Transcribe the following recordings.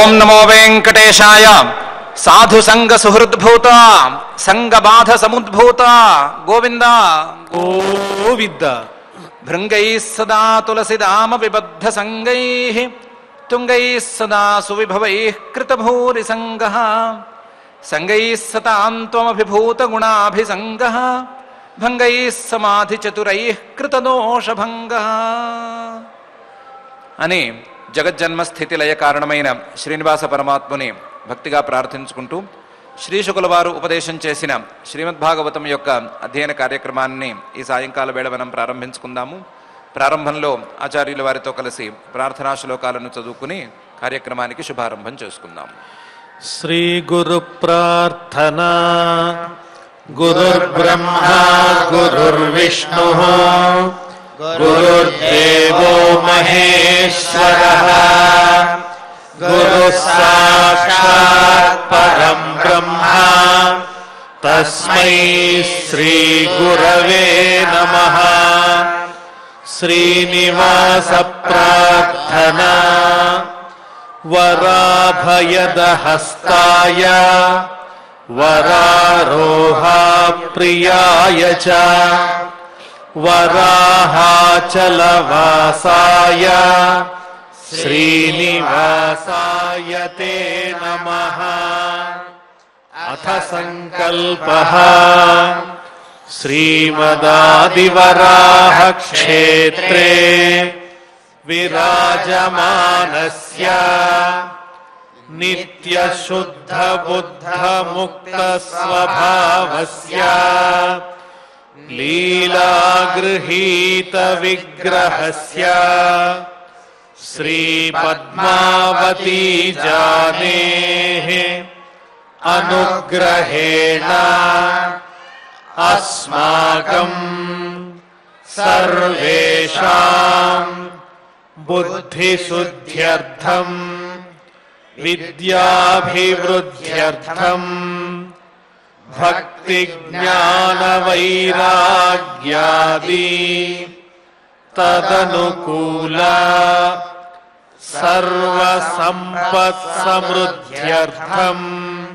ఓం నమో వెంకటేశాయ సాధు సంగ సుహృద్భూత సంగ బాధ సముద్భూత గోవింద గోవిద్ద భృంగై సదా తులసిదామ విబద్ధ సంగై తుంగై సదా సువిభవై కృతభూరి సంగ సంగై సతాం త్వమభిభూత గుణాభిసంగ భంగై సమాధి చతురై కృతదోషభంగ అని జగజ్జన్మ స్థితి లయ కారణమైన శ్రీనివాస పరమాత్ముని భక్తిగా ప్రార్థించుకుంటూ శ్రీశుకుల వారు ఉపదేశం చేసిన శ్రీమద్భాగవతం యొక్క అధ్యయన కార్యక్రమాన్ని ఈ సాయంకాల వేళ మనం ప్రారంభించుకుందాము ప్రారంభంలో ఆచార్యుల వారితో కలిసి ప్రార్థనా శ్లోకాలను చదువుకుని కార్యక్రమానికి శుభారంభం చేసుకుందాం శ్రీ గురు ప్రార్థనా గురుర్బ్రహ్మా గురుర్విష్ణు గురుర్దేవో మహేశ్వర గురు సాక్షాత్ పరం బ్రహ్మ తస్మై శ్రీ గురవే నమః శ్రీనివాస ప్రార్థనా వరాభయదహస్తాయ వరారోహాప్రియాయ చ వరాహాచలవాసాయ శ్రీనివాసాయ తే నమః అథ సంకల్పः శ్రీమదాదివరాహ క్షేత్రే విరాజమానస్య नित्यशुद्धबुद्धमुक्तस्वभावस्य लीलागृहीतविग्रहस्य श्रीपद्मावती जानेः अनुग्रहेण अस्माकम् सर्वेषाम् बुद्धिशुद्ध्यर्थम् विद्याभिवृद्ध्यर्थम् भक्तिज्ञानवैराग्यादि तदनुकूल सर्वसम्पत्समृद्ध्यर्थम्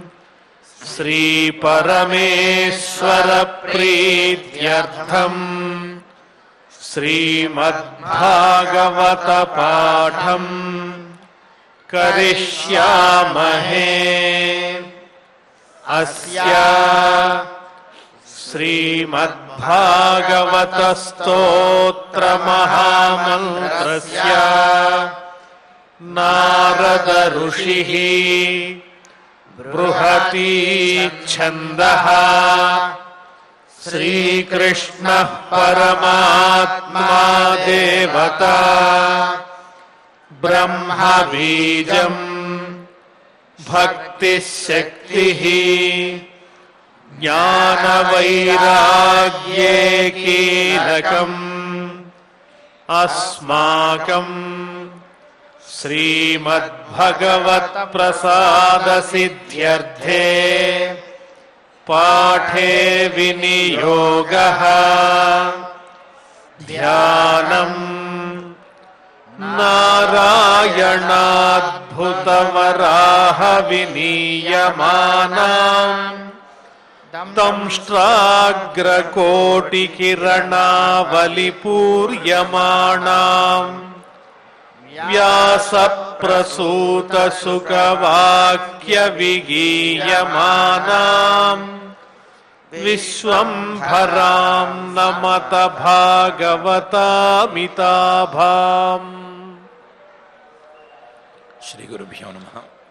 श्रीपरमेश्वरप्रीत्यर्थम् श्रीमद्भागवतपाठम् करिष्यामहे अस्य श्रीमद्भागवतस्तोत्रमहामन्त्रस्य नारद ऋषिः बृहती छन्दः श्रीकृष्णः परमात्मा देवता ब्रह्मबीजम् भक्तिशक्तिः ज्ञानवैराग्ये कीलकम् अस्माकम् श्रीमद्भगवत्प्रसादसिद्ध्यर्थे पाठे विनियोगः ध्यानम् नारायणाद्भुतवराह विनीयमानाम् दंष्ट्राग्रकोटिकिरणावलिपूर्यमाणाम् व्यासप्रसूतसुखवाक्यविगीयमानाम् विश्वम्भराम् नमत भागवतामिताभाम् శ్రీ గురుభ్యో నమ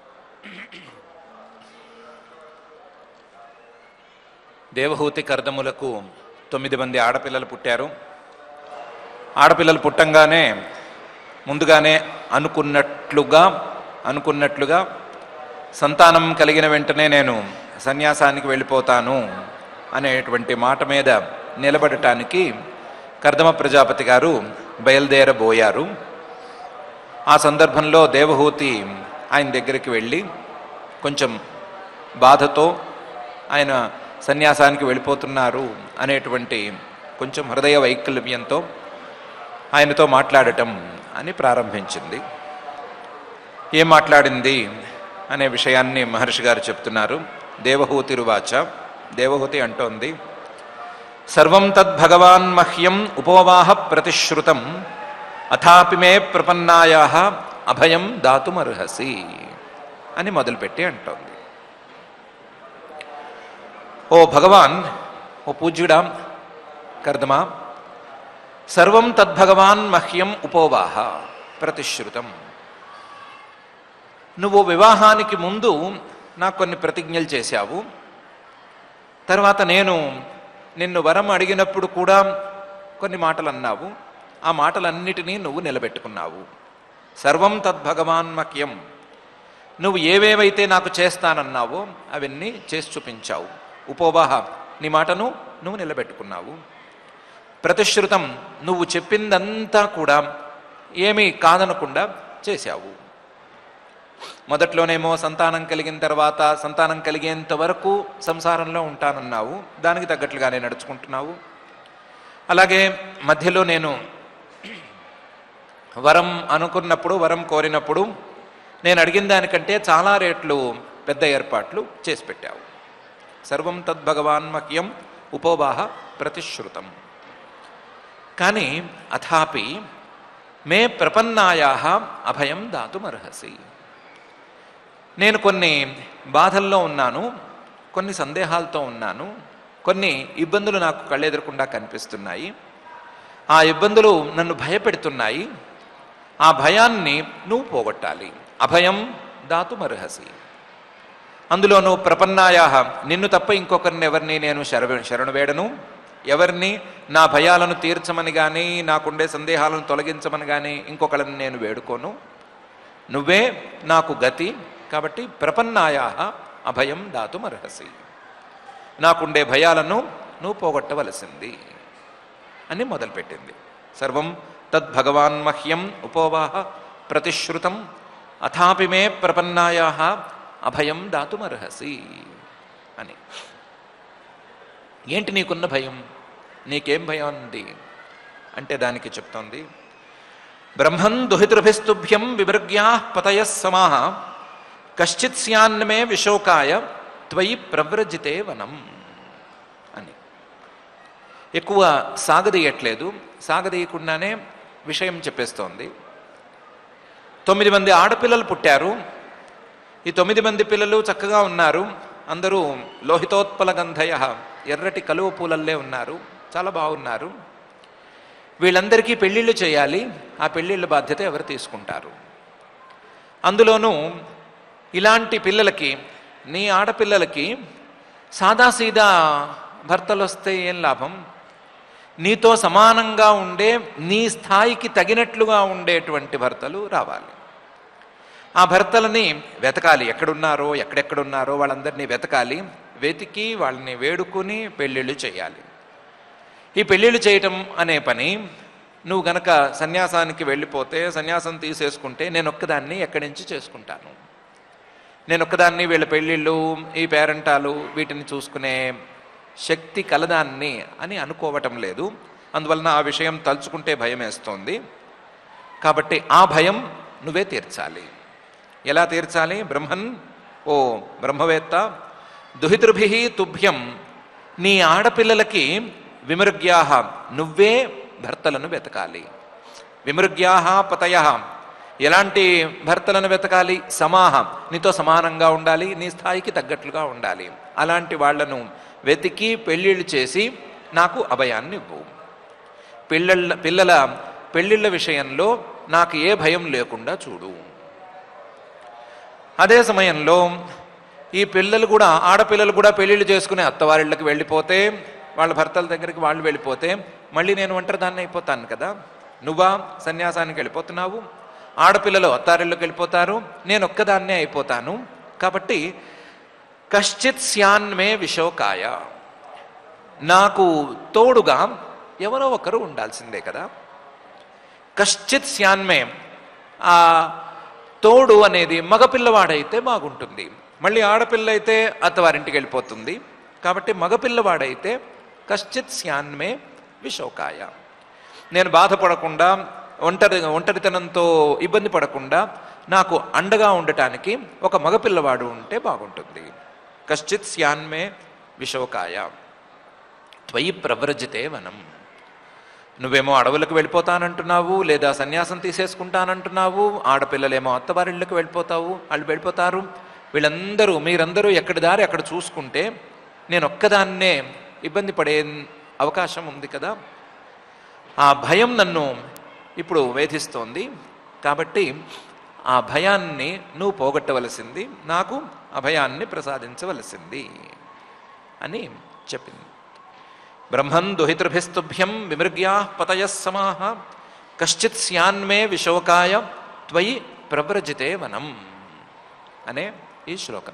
దేవహూతి కర్దములకు తొమ్మిది మంది ఆడపిల్లలు పుట్టారు ఆడపిల్లలు పుట్టంగానే ముందుగానే అనుకున్నట్లుగా అనుకున్నట్లుగా సంతానం కలిగిన వెంటనే నేను సన్యాసానికి వెళ్ళిపోతాను అనేటువంటి మాట మీద నిలబడటానికి కర్దమ ప్రజాపతి గారు బయలుదేరబోయారు ఆ సందర్భంలో దేవహూతి ఆయన దగ్గరికి వెళ్ళి కొంచెం బాధతో ఆయన సన్యాసానికి వెళ్ళిపోతున్నారు అనేటువంటి కొంచెం హృదయ వైకల్యంతో ఆయనతో మాట్లాడటం అని ప్రారంభించింది ఏం మాట్లాడింది అనే విషయాన్ని మహర్షి గారు చెప్తున్నారు దేవహూతిరువాచ దేవహూతి అంటోంది సర్వం తద్భగవాన్ మహ్యం ఉపవాహ ప్రతిశ్రుతం అథాపి మే ప్రపన్నాయా అభయం దాతుమర్హసి అని మొదలుపెట్టి అంటోంది ఓ భగవాన్ ఓ పూజ్యుడా కర్దమా సర్వం తద్భగవాన్ మహ్యం ఉపోవాహ ప్రతిశ్రుతం నువ్వు వివాహానికి ముందు నాకు కొన్ని ప్రతిజ్ఞలు చేశావు తర్వాత నేను నిన్ను వరం అడిగినప్పుడు కూడా కొన్ని మాటలు అన్నావు ఆ మాటలన్నిటినీ నువ్వు నిలబెట్టుకున్నావు సర్వం తద్భగవాన్ మఖ్యం నువ్వు ఏవేవైతే నాకు చేస్తానన్నావో అవన్నీ చేసి చూపించావు ఉపోవాహ నీ మాటను నువ్వు నిలబెట్టుకున్నావు ప్రతిశ్రుతం నువ్వు చెప్పిందంతా కూడా ఏమీ కాదనకుండా చేశావు మొదట్లోనేమో సంతానం కలిగిన తర్వాత సంతానం కలిగేంత వరకు సంసారంలో ఉంటానన్నావు దానికి తగ్గట్లుగానే నడుచుకుంటున్నావు అలాగే మధ్యలో నేను వరం అనుకున్నప్పుడు వరం కోరినప్పుడు నేను అడిగిన దానికంటే చాలా రేట్లు పెద్ద ఏర్పాట్లు చేసి పెట్టావు సర్వం తద్భగవాన్ మహ్యం ఉపోవాహ ప్రతిశ్రుతం కానీ అథాపి మే ప్రపన్నాయా అభయం దాతుమర్హసి నేను కొన్ని బాధల్లో ఉన్నాను కొన్ని సందేహాలతో ఉన్నాను కొన్ని ఇబ్బందులు నాకు కళ్ళెదురకుండా కనిపిస్తున్నాయి ఆ ఇబ్బందులు నన్ను భయపెడుతున్నాయి ఆ భయాన్ని నువ్వు పోగొట్టాలి అభయం దాతుమర్హసి అందులోనూ ప్రపన్నాయా నిన్ను తప్ప ఇంకొకరిని ఎవరిని నేను శరణ శరణు వేడను ఎవరిని నా భయాలను తీర్చమని కానీ నాకుండే సందేహాలను తొలగించమని కానీ ఇంకొకరిని నేను వేడుకోను నువ్వే నాకు గతి కాబట్టి ప్రపన్నాయా అభయం దాతుమర్హసి నాకుండే భయాలను నువ్వు పోగొట్టవలసింది అని మొదలుపెట్టింది సర్వం తద్భగవాన్ మహ్యం ఉపోవాహ ప్రతిశ్రుతం అథాపి మే ప్రపన్నాయా అభయం దాతుమర్హసి అని ఏంటి నీకున్న భయం నీకేం భయం ఉంది అంటే దానికి చెప్తోంది బ్రహ్మన్ దుహితృభిస్తుభ్యం విభృగ్యా పతయ సమాహ కశ్చిత్ స్యాన్నమే విశోకాయ త్వయి ప్రవ్రజితే వనం అని ఎక్కువ సాగదీయట్లేదు సాగదీయకుండానే విషయం చెప్పేస్తోంది తొమ్మిది మంది ఆడపిల్లలు పుట్టారు ఈ తొమ్మిది మంది పిల్లలు చక్కగా ఉన్నారు అందరూ లోహితోత్పల గంధయ ఎర్రటి కలువ పూలల్లే ఉన్నారు చాలా బాగున్నారు వీళ్ళందరికీ పెళ్ళిళ్ళు చేయాలి ఆ పెళ్ళిళ్ళ బాధ్యత ఎవరు తీసుకుంటారు అందులోనూ ఇలాంటి పిల్లలకి నీ ఆడపిల్లలకి సాదాసీదా భర్తలు వస్తే ఏం లాభం నీతో సమానంగా ఉండే నీ స్థాయికి తగినట్లుగా ఉండేటువంటి భర్తలు రావాలి ఆ భర్తలని వెతకాలి ఎక్కడున్నారో ఎక్కడెక్కడున్నారో వాళ్ళందరినీ వెతకాలి వెతికి వాళ్ళని వేడుకుని పెళ్ళిళ్ళు చేయాలి ఈ పెళ్ళిళ్ళు చేయటం అనే పని నువ్వు గనక సన్యాసానికి వెళ్ళిపోతే సన్యాసం తీసేసుకుంటే నేను ఒక్కదాన్ని ఎక్కడి నుంచి చేసుకుంటాను నేను ఒక్కదాన్ని వీళ్ళ పెళ్ళిళ్ళు ఈ పేరంటాలు వీటిని చూసుకునే శక్తి కలదాన్ని అని అనుకోవటం లేదు అందువలన ఆ విషయం తలుచుకుంటే భయం వేస్తోంది కాబట్టి ఆ భయం నువ్వే తీర్చాలి ఎలా తీర్చాలి బ్రహ్మన్ ఓ బ్రహ్మవేత్త దుహితృభి తుభ్యం నీ ఆడపిల్లలకి విమృగ్యాహ నువ్వే భర్తలను వెతకాలి విమృగ్యాహ పతయ ఎలాంటి భర్తలను వెతకాలి సమాహ నీతో సమానంగా ఉండాలి నీ స్థాయికి తగ్గట్లుగా ఉండాలి అలాంటి వాళ్లను వెతికి పెళ్ళిళ్ళు చేసి నాకు అభయాన్ని ఇవ్వు పిల్లల పిల్లల పెళ్ళిళ్ళ విషయంలో నాకు ఏ భయం లేకుండా చూడు అదే సమయంలో ఈ పిల్లలు కూడా ఆడపిల్లలు కూడా పెళ్ళిళ్ళు చేసుకుని అత్తవారిళ్ళకి వెళ్ళిపోతే వాళ్ళ భర్తల దగ్గరికి వాళ్ళు వెళ్ళిపోతే మళ్ళీ నేను ఒంటరిదాన్ని అయిపోతాను కదా నువ్వా సన్యాసానికి వెళ్ళిపోతున్నావు ఆడపిల్లలు అత్తారిళ్ళకి వెళ్ళిపోతారు నేను ఒక్కదాన్నే అయిపోతాను కాబట్టి కశ్చిత్ స్యాన్మే విశోకాయ నాకు తోడుగా ఎవరో ఒకరు ఉండాల్సిందే కదా కశ్చిత్ స్యాన్మే ఆ తోడు అనేది మగపిల్లవాడైతే బాగుంటుంది మళ్ళీ ఆడపిల్ల అయితే అత్తవారింటికి వెళ్ళిపోతుంది కాబట్టి మగపిల్లవాడైతే కశ్చిత్ స్యాన్మే విశోకాయ నేను బాధపడకుండా ఒంటరి ఒంటరితనంతో ఇబ్బంది పడకుండా నాకు అండగా ఉండటానికి ఒక మగపిల్లవాడు ఉంటే బాగుంటుంది కశ్చిత్ స్యాన్మే విశోకాయ త్వయి ప్రవ్రజితే వనం నువ్వేమో అడవులకు వెళ్ళిపోతానంటున్నావు లేదా సన్యాసం తీసేసుకుంటానంటున్నావు ఆడపిల్లలేమో అత్తవారిళ్ళకి వెళ్ళిపోతావు వాళ్ళు వెళ్ళిపోతారు వీళ్ళందరూ మీరందరూ ఎక్కడి దారి అక్కడ చూసుకుంటే నేను ఒక్కదాన్నే ఇబ్బంది పడే అవకాశం ఉంది కదా ఆ భయం నన్ను ఇప్పుడు వేధిస్తోంది కాబట్టి ఆ భయాన్ని నువ్వు పోగొట్టవలసింది నాకు అభయాన్ని ప్రసాదించవలసింది అని చెప్పింది బ్రహ్మన్ దుహితృభిస్తుభ్యం విమృగ్యా పతయ సమాహ కశ్చిత్ స్యాన్మే విశోకాయ త్వయి ప్రవ్రజితే వనం అనే ఈ శ్లోకం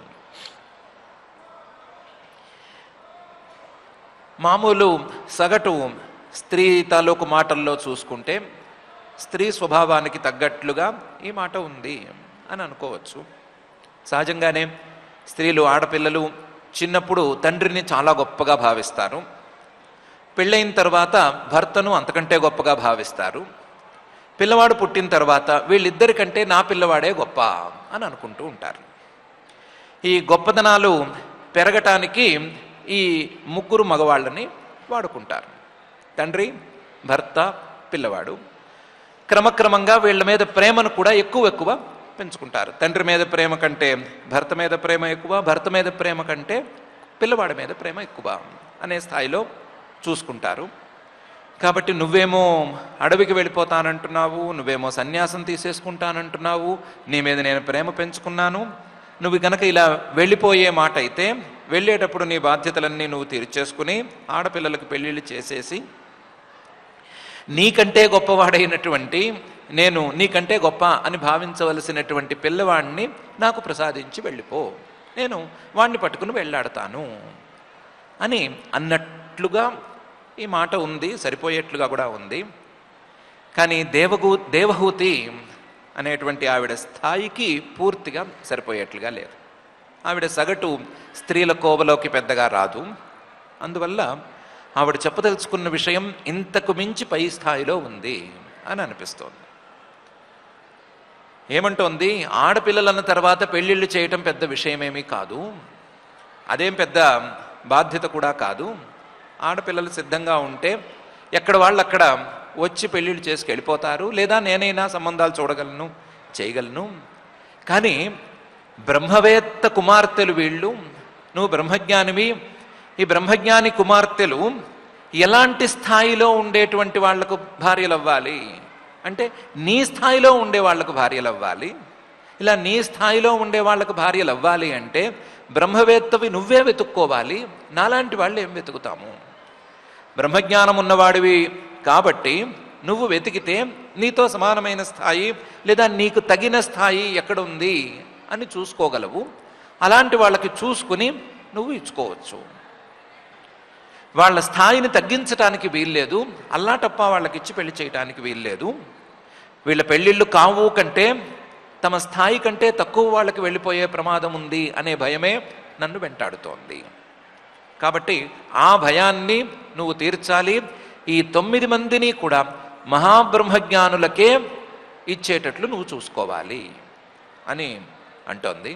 మామూలు సగటు స్త్రీ తాలూకు మాటల్లో చూసుకుంటే స్త్రీ స్వభావానికి తగ్గట్లుగా ఈ మాట ఉంది అని అనుకోవచ్చు సహజంగానే స్త్రీలు ఆడపిల్లలు చిన్నప్పుడు తండ్రిని చాలా గొప్పగా భావిస్తారు పెళ్ళైన తర్వాత భర్తను అంతకంటే గొప్పగా భావిస్తారు పిల్లవాడు పుట్టిన తర్వాత వీళ్ళిద్దరికంటే నా పిల్లవాడే గొప్ప అని అనుకుంటూ ఉంటారు ఈ గొప్పదనాలు పెరగటానికి ఈ ముగ్గురు మగవాళ్ళని వాడుకుంటారు తండ్రి భర్త పిల్లవాడు క్రమక్రమంగా వీళ్ళ మీద ప్రేమను కూడా ఎక్కువ ఎక్కువ పెంచుకుంటారు తండ్రి మీద ప్రేమ కంటే భర్త మీద ప్రేమ ఎక్కువ భర్త మీద ప్రేమ కంటే పిల్లవాడి మీద ప్రేమ ఎక్కువ అనే స్థాయిలో చూసుకుంటారు కాబట్టి నువ్వేమో అడవికి వెళ్ళిపోతానంటున్నావు నువ్వేమో సన్యాసం తీసేసుకుంటానంటున్నావు నీ మీద నేను ప్రేమ పెంచుకున్నాను నువ్వు కనుక ఇలా వెళ్ళిపోయే మాట అయితే వెళ్ళేటప్పుడు నీ బాధ్యతలన్నీ నువ్వు తీర్చేసుకుని ఆడపిల్లలకు పెళ్ళిళ్ళు చేసేసి నీకంటే గొప్పవాడైనటువంటి నేను నీకంటే గొప్ప అని భావించవలసినటువంటి పిల్లవాడిని నాకు ప్రసాదించి వెళ్ళిపో నేను వాడిని పట్టుకుని వెళ్ళాడతాను అని అన్నట్లుగా ఈ మాట ఉంది సరిపోయేట్లుగా కూడా ఉంది కానీ దేవగూ దేవహూతి అనేటువంటి ఆవిడ స్థాయికి పూర్తిగా సరిపోయేట్లుగా లేదు ఆవిడ సగటు స్త్రీల కోవలోకి పెద్దగా రాదు అందువల్ల ఆవిడ చెప్పదలుచుకున్న విషయం ఇంతకు మించి పై స్థాయిలో ఉంది అని అనిపిస్తోంది ఏమంటోంది ఆడపిల్లలన్న తర్వాత పెళ్ళిళ్ళు చేయటం పెద్ద విషయమేమీ కాదు అదేం పెద్ద బాధ్యత కూడా కాదు ఆడపిల్లలు సిద్ధంగా ఉంటే ఎక్కడ వాళ్ళు అక్కడ వచ్చి పెళ్ళిళ్ళు చేసుకు వెళ్ళిపోతారు లేదా నేనైనా సంబంధాలు చూడగలను చేయగలను కానీ బ్రహ్మవేత్త కుమార్తెలు వీళ్ళు నువ్వు బ్రహ్మజ్ఞానివి ఈ బ్రహ్మజ్ఞాని కుమార్తెలు ఎలాంటి స్థాయిలో ఉండేటువంటి వాళ్లకు భార్యలు అవ్వాలి అంటే నీ స్థాయిలో ఉండే వాళ్లకు భార్యలు అవ్వాలి ఇలా నీ స్థాయిలో ఉండే వాళ్లకు భార్యలు అవ్వాలి అంటే బ్రహ్మవేత్తవి నువ్వే వెతుక్కోవాలి నాలాంటి వాళ్ళు ఏం వెతుకుతాము బ్రహ్మజ్ఞానం ఉన్నవాడివి కాబట్టి నువ్వు వెతికితే నీతో సమానమైన స్థాయి లేదా నీకు తగిన స్థాయి ఎక్కడుంది అని చూసుకోగలవు అలాంటి వాళ్ళకి చూసుకుని నువ్వు ఇచ్చుకోవచ్చు వాళ్ళ స్థాయిని తగ్గించడానికి వీల్లేదు అల్లాటప్ప వాళ్ళకి ఇచ్చి పెళ్లి చేయడానికి వీల్లేదు వీళ్ళ పెళ్ళిళ్ళు కావు కంటే తమ స్థాయి కంటే తక్కువ వాళ్ళకి వెళ్ళిపోయే ప్రమాదం ఉంది అనే భయమే నన్ను వెంటాడుతోంది కాబట్టి ఆ భయాన్ని నువ్వు తీర్చాలి ఈ తొమ్మిది మందిని కూడా మహాబ్రహ్మజ్ఞానులకే ఇచ్చేటట్లు నువ్వు చూసుకోవాలి అని అంటోంది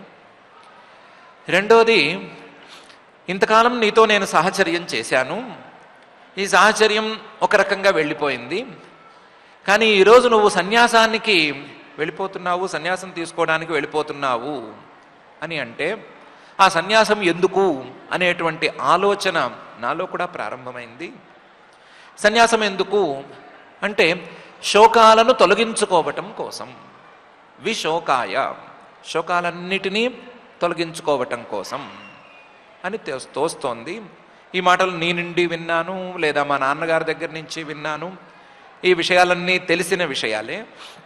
రెండోది ఇంతకాలం నీతో నేను సహచర్యం చేశాను ఈ సహచర్యం ఒక రకంగా వెళ్ళిపోయింది కానీ ఈరోజు నువ్వు సన్యాసానికి వెళ్ళిపోతున్నావు సన్యాసం తీసుకోవడానికి వెళ్ళిపోతున్నావు అని అంటే ఆ సన్యాసం ఎందుకు అనేటువంటి ఆలోచన నాలో కూడా ప్రారంభమైంది సన్యాసం ఎందుకు అంటే శోకాలను తొలగించుకోవటం కోసం విశోకాయ శోకాలన్నిటినీ తొలగించుకోవటం కోసం అని తో- తోస్తోంది ఈ మాటలు నీ నుండి విన్నాను లేదా మా నాన్నగారి దగ్గర నుంచి విన్నాను ఈ విషయాలన్నీ తెలిసిన విషయాలే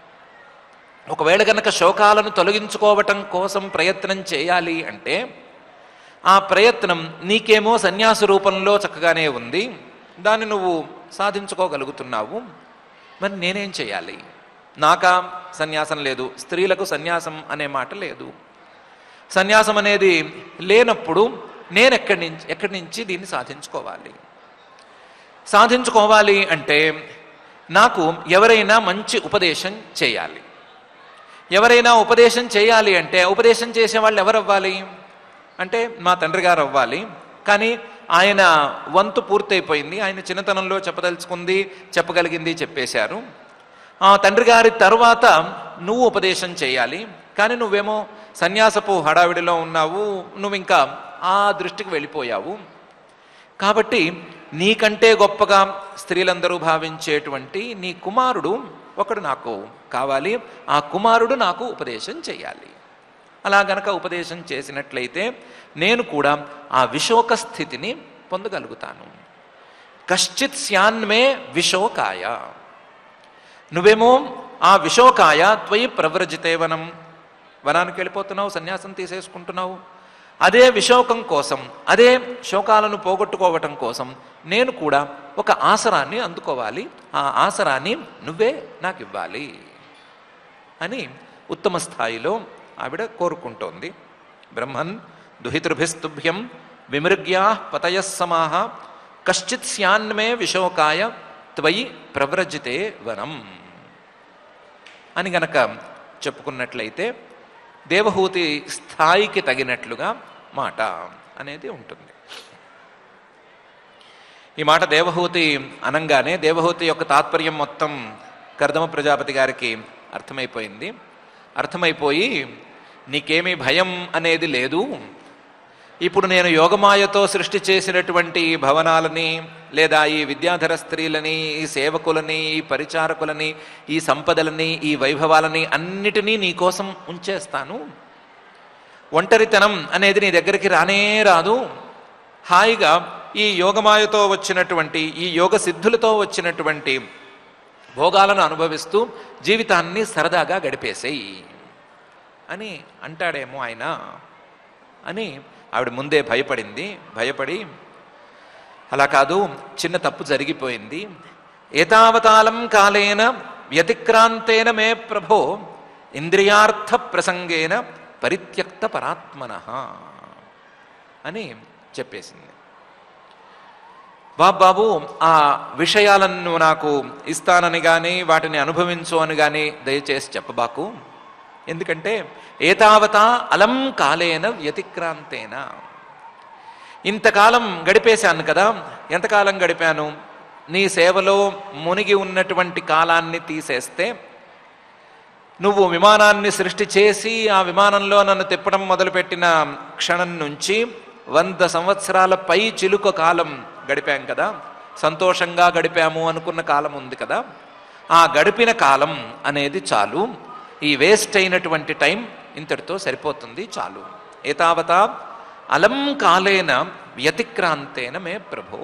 ఒకవేళ కనుక శోకాలను తొలగించుకోవటం కోసం ప్రయత్నం చేయాలి అంటే ఆ ప్రయత్నం నీకేమో సన్యాస రూపంలో చక్కగానే ఉంది దాన్ని నువ్వు సాధించుకోగలుగుతున్నావు మరి నేనేం చేయాలి నాకా సన్యాసం లేదు స్త్రీలకు సన్యాసం అనే మాట లేదు సన్యాసం అనేది లేనప్పుడు నేను ఎక్కడి నుంచి ఎక్కడి నుంచి దీన్ని సాధించుకోవాలి సాధించుకోవాలి అంటే నాకు ఎవరైనా మంచి ఉపదేశం చేయాలి ఎవరైనా ఉపదేశం చేయాలి అంటే ఉపదేశం చేసే వాళ్ళు ఎవరు అవ్వాలి అంటే మా తండ్రి గారు అవ్వాలి కానీ ఆయన వంతు పూర్తయిపోయింది ఆయన చిన్నతనంలో చెప్పదలుచుకుంది చెప్పగలిగింది చెప్పేశారు ఆ తండ్రి గారి తరువాత నువ్వు ఉపదేశం చేయాలి కానీ నువ్వేమో సన్యాసపు హడావిడిలో ఉన్నావు నువ్వు ఇంకా ఆ దృష్టికి వెళ్ళిపోయావు కాబట్టి నీకంటే గొప్పగా స్త్రీలందరూ భావించేటువంటి నీ కుమారుడు ఒకడు నాకు కావాలి ఆ కుమారుడు నాకు ఉపదేశం చేయాలి అలా గనక ఉపదేశం చేసినట్లయితే నేను కూడా ఆ విశోక స్థితిని పొందగలుగుతాను కశ్చిత్ స్యాన్మే విశోకాయ నువ్వేమో ఆ విశోకాయ త్వయి ప్రవ్రజితే వనం వనానికి వెళ్ళిపోతున్నావు సన్యాసం తీసేసుకుంటున్నావు అదే విశోకం కోసం అదే శోకాలను పోగొట్టుకోవటం కోసం నేను కూడా ఒక ఆసరాన్ని అందుకోవాలి ఆ ఆసరాన్ని నువ్వే నాకు ఇవ్వాలి అని ఉత్తమ స్థాయిలో ఆవిడ కోరుకుంటోంది బ్రహ్మన్ దుహితృభిస్తుభ్యం విమృగ్యా పతయస్సమాహ కశ్చిత్ స్యాన్మే విశోకాయ త్వయి ప్రవ్రజితే వనం అని గనక చెప్పుకున్నట్లయితే దేవహూతి స్థాయికి తగినట్లుగా మాట అనేది ఉంటుంది ఈ మాట దేవహూతి అనంగానే దేవహూతి యొక్క తాత్పర్యం మొత్తం కర్దమ ప్రజాపతి గారికి అర్థమైపోయింది అర్థమైపోయి నీకేమీ భయం అనేది లేదు ఇప్పుడు నేను యోగమాయతో సృష్టి చేసినటువంటి ఈ భవనాలని లేదా ఈ విద్యాధర స్త్రీలని ఈ సేవకులని ఈ పరిచారకులని ఈ సంపదలని ఈ వైభవాలని అన్నిటినీ నీ కోసం ఉంచేస్తాను ఒంటరితనం అనేది నీ దగ్గరికి రానే రాదు హాయిగా ఈ యోగమాయతో వచ్చినటువంటి ఈ యోగ సిద్ధులతో వచ్చినటువంటి భోగాలను అనుభవిస్తూ జీవితాన్ని సరదాగా గడిపేసేయి అని అంటాడేమో ఆయన అని ఆవిడ ముందే భయపడింది భయపడి అలా కాదు చిన్న తప్పు జరిగిపోయింది ఏతావతాళం కాలేన వ్యతిక్రాంతేన మే ప్రభో ఇంద్రియార్థ ప్రసంగేన పరిత్యక్త పరాత్మన అని చెప్పేసింది బాబు బాబు ఆ విషయాలను నాకు ఇస్తానని కానీ వాటిని అనుభవించు అని కానీ దయచేసి చెప్పబాకు ఎందుకంటే ఏతావత అలం కాలేన వ్యతిక్రాంతేన ఇంతకాలం గడిపేశాను కదా ఎంతకాలం గడిపాను నీ సేవలో మునిగి ఉన్నటువంటి కాలాన్ని తీసేస్తే నువ్వు విమానాన్ని సృష్టి చేసి ఆ విమానంలో నన్ను తిప్పడం మొదలుపెట్టిన క్షణం నుంచి వంద సంవత్సరాల పై చిలుక కాలం గడిపాం కదా సంతోషంగా గడిపాము అనుకున్న కాలం ఉంది కదా ఆ గడిపిన కాలం అనేది చాలు ఈ వేస్ట్ అయినటువంటి టైం ఇంతటితో సరిపోతుంది చాలు ఏతావత అలం కాలేన వ్యతిక్రాంతేన మే ప్రభో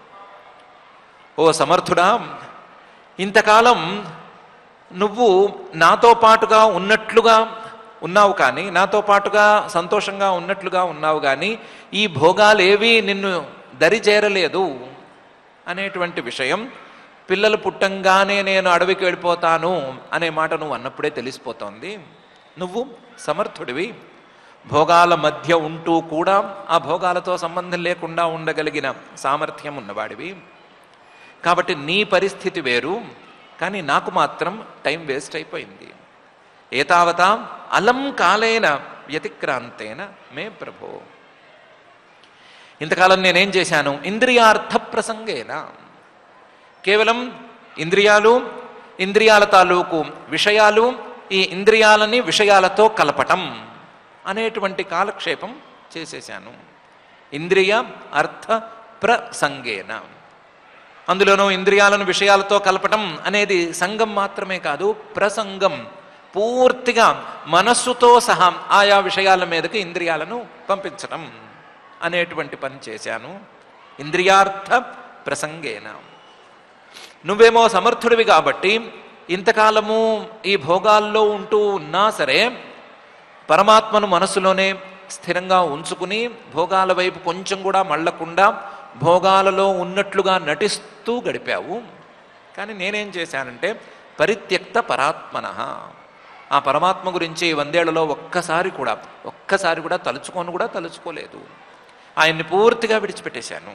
ఓ సమర్థుడా ఇంతకాలం నువ్వు నాతో పాటుగా ఉన్నట్లుగా ఉన్నావు కానీ నాతో పాటుగా సంతోషంగా ఉన్నట్లుగా ఉన్నావు కానీ ఈ భోగాలేవి నిన్ను దరి చేరలేదు అనేటువంటి విషయం పిల్లలు పుట్టంగానే నేను అడవికి వెళ్ళిపోతాను అనే మాట నువ్వు అన్నప్పుడే తెలిసిపోతోంది నువ్వు సమర్థుడివి భోగాల మధ్య ఉంటూ కూడా ఆ భోగాలతో సంబంధం లేకుండా ఉండగలిగిన సామర్థ్యం ఉన్నవాడివి కాబట్టి నీ పరిస్థితి వేరు కానీ నాకు మాత్రం టైం వేస్ట్ అయిపోయింది ఏతావత అలం కాలేన వ్యతిక్రాంతేన మే ప్రభో ఇంతకాలం నేనేం చేశాను ఇంద్రియార్థ ప్రసంగేన కేవలం ఇంద్రియాలు ఇంద్రియాల తాలూకు విషయాలు ఈ ఇంద్రియాలని విషయాలతో కలపటం అనేటువంటి కాలక్షేపం చేసేశాను ఇంద్రియ అర్థ ప్రసంగేన అందులోనూ ఇంద్రియాలను విషయాలతో కలపటం అనేది సంఘం మాత్రమే కాదు ప్రసంగం పూర్తిగా మనస్సుతో సహా ఆయా విషయాల మీదకి ఇంద్రియాలను పంపించటం అనేటువంటి పని చేశాను ఇంద్రియార్థ ప్రసంగేన నువ్వేమో సమర్థుడివి కాబట్టి ఇంతకాలము ఈ భోగాల్లో ఉంటూ ఉన్నా సరే పరమాత్మను మనసులోనే స్థిరంగా ఉంచుకుని భోగాల వైపు కొంచెం కూడా మళ్ళకుండా భోగాలలో ఉన్నట్లుగా నటిస్తూ గడిపావు కానీ నేనేం చేశానంటే పరిత్యక్త పరాత్మన ఆ పరమాత్మ గురించి ఈ వందేళ్లలో ఒక్కసారి కూడా ఒక్కసారి కూడా తలుచుకొని కూడా తలుచుకోలేదు ఆయన్ని పూర్తిగా విడిచిపెట్టేశాను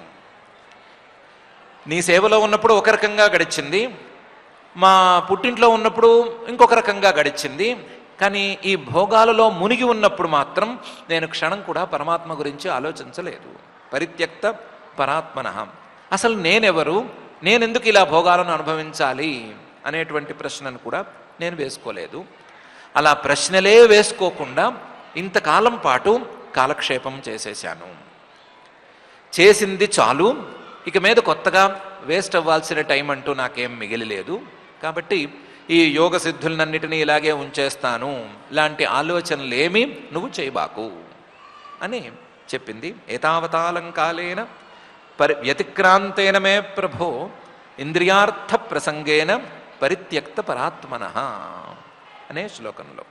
నీ సేవలో ఉన్నప్పుడు ఒక రకంగా గడిచింది మా పుట్టింట్లో ఉన్నప్పుడు ఇంకొక రకంగా గడిచింది కానీ ఈ భోగాలలో మునిగి ఉన్నప్పుడు మాత్రం నేను క్షణం కూడా పరమాత్మ గురించి ఆలోచించలేదు పరిత్యక్త పరాత్మన అసలు నేనెవరు నేనెందుకు ఇలా భోగాలను అనుభవించాలి అనేటువంటి ప్రశ్నను కూడా నేను వేసుకోలేదు అలా ప్రశ్నలే వేసుకోకుండా ఇంతకాలం పాటు కాలక్షేపం చేసేశాను చేసింది చాలు ఇక మీద కొత్తగా వేస్ట్ అవ్వాల్సిన టైం అంటూ నాకేం మిగిలిలేదు కాబట్టి ఈ యోగ సిద్ధులన్నిటినీ ఇలాగే ఉంచేస్తాను ఇలాంటి ఆలోచనలేమి నువ్వు చేయబాకు అని చెప్పింది ఏతావతాలంకాలేన పరి వ్యతిక్రాంతేన మే ప్రభో ఇంద్రియార్థ ప్రసంగేన పరిత్యక్త పరాత్మన అనే శ్లోకంలో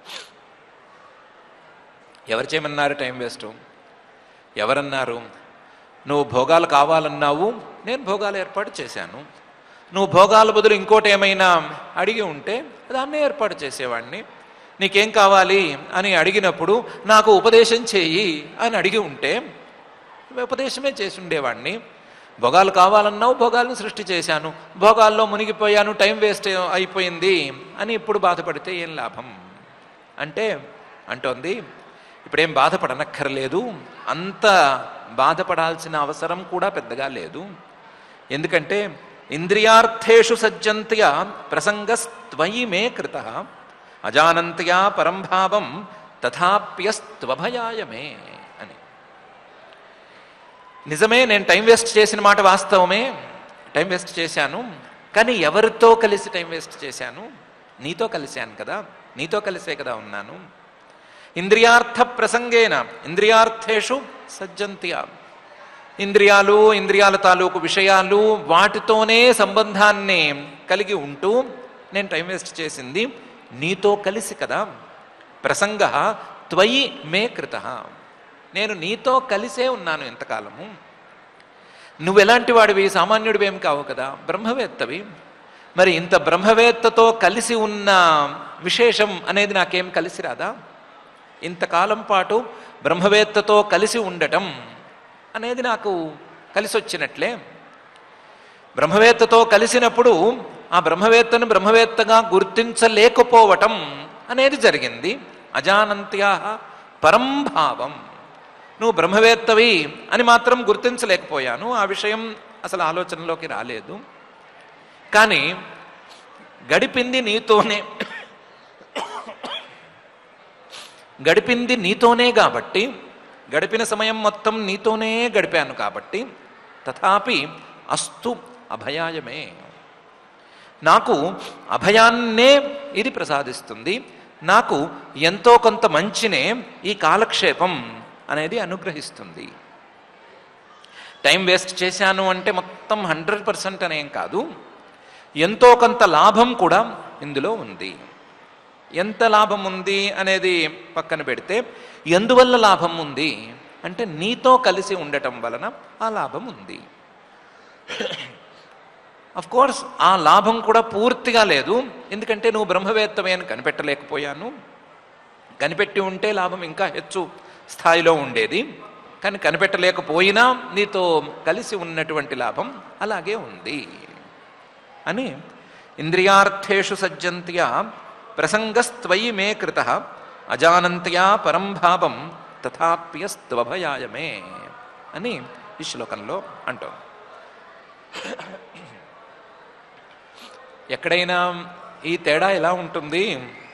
ఎవరు చేయమన్నారు టైం వేస్ట్ ఎవరన్నారు నువ్వు భోగాలు కావాలన్నావు నేను భోగాలు ఏర్పాటు చేశాను నువ్వు భోగాల బదులు ఇంకోటి ఏమైనా అడిగి ఉంటే దాన్నే ఏర్పాటు చేసేవాడిని నీకేం కావాలి అని అడిగినప్పుడు నాకు ఉపదేశం చేయి అని అడిగి ఉంటే ఉపదేశమే చేసి ఉండేవాడిని భోగాలు కావాలన్నావు భోగాలను సృష్టి చేశాను భోగాల్లో మునిగిపోయాను టైం వేస్ట్ అయిపోయింది అని ఇప్పుడు బాధపడితే ఏం లాభం అంటే అంటోంది ఇప్పుడేం బాధపడనక్కర్లేదు అంత బాధపడాల్సిన అవసరం కూడా పెద్దగా లేదు ఎందుకంటే ఇంద్రియార్థేషు సజ్జంత్య ప్రసంగస్త్వయి మే కృత అజానంత్యా పరంభావం తథాప్యస్త్వభయాయ మే అని నిజమే నేను టైం వేస్ట్ చేసిన మాట వాస్తవమే టైం వేస్ట్ చేశాను కానీ ఎవరితో కలిసి టైం వేస్ట్ చేశాను నీతో కలిశాను కదా నీతో కలిసే కదా ఉన్నాను ఇంద్రియార్థ ప్రసంగేన ఇంద్రియార్థేషు సజ్జంత్య ఇంద్రియాలు ఇంద్రియాల తాలూకు విషయాలు వాటితోనే సంబంధాన్ని కలిగి ఉంటూ నేను టైం వేస్ట్ చేసింది నీతో కలిసి కదా ప్రసంగ త్వయి మే కృత నేను నీతో కలిసే ఉన్నాను ఇంతకాలము నువ్వు ఎలాంటి వాడివి సామాన్యుడివేం కావు కదా బ్రహ్మవేత్తవి మరి ఇంత బ్రహ్మవేత్తతో కలిసి ఉన్న విశేషం అనేది నాకేం కలిసి రాదా ఇంతకాలం పాటు బ్రహ్మవేత్తతో కలిసి ఉండటం అనేది నాకు కలిసి వచ్చినట్లే బ్రహ్మవేత్తతో కలిసినప్పుడు ఆ బ్రహ్మవేత్తను బ్రహ్మవేత్తగా గుర్తించలేకపోవటం అనేది జరిగింది అజానంత్యా పరంభావం నువ్వు బ్రహ్మవేత్తవి అని మాత్రం గుర్తించలేకపోయాను ఆ విషయం అసలు ఆలోచనలోకి రాలేదు కానీ గడిపింది నీతోనే గడిపింది నీతోనే కాబట్టి గడిపిన సమయం మొత్తం నీతోనే గడిపాను కాబట్టి తథాపి అస్తు అభయాయమే నాకు అభయాన్నే ఇది ప్రసాదిస్తుంది నాకు ఎంతో కొంత మంచినే ఈ కాలక్షేపం అనేది అనుగ్రహిస్తుంది టైం వేస్ట్ చేశాను అంటే మొత్తం హండ్రెడ్ పర్సెంట్ అనేం కాదు ఎంతో కొంత లాభం కూడా ఇందులో ఉంది ఎంత లాభం ఉంది అనేది పక్కన పెడితే ఎందువల్ల లాభం ఉంది అంటే నీతో కలిసి ఉండటం వలన ఆ లాభం ఉంది అఫ్ కోర్స్ ఆ లాభం కూడా పూర్తిగా లేదు ఎందుకంటే నువ్వు బ్రహ్మవేత్తమే అని కనిపెట్టలేకపోయాను కనిపెట్టి ఉంటే లాభం ఇంకా హెచ్చు స్థాయిలో ఉండేది కానీ కనిపెట్టలేకపోయినా నీతో కలిసి ఉన్నటువంటి లాభం అలాగే ఉంది అని ఇంద్రియార్థేషు సజ్జంత్యా ప్రసంగస్త్వయి మే కృత అజానంత్యా పరంభావం తథాప్యస్త్వభయాయ మే అని ఈ శ్లోకంలో అంటాం ఎక్కడైనా ఈ తేడా ఎలా ఉంటుంది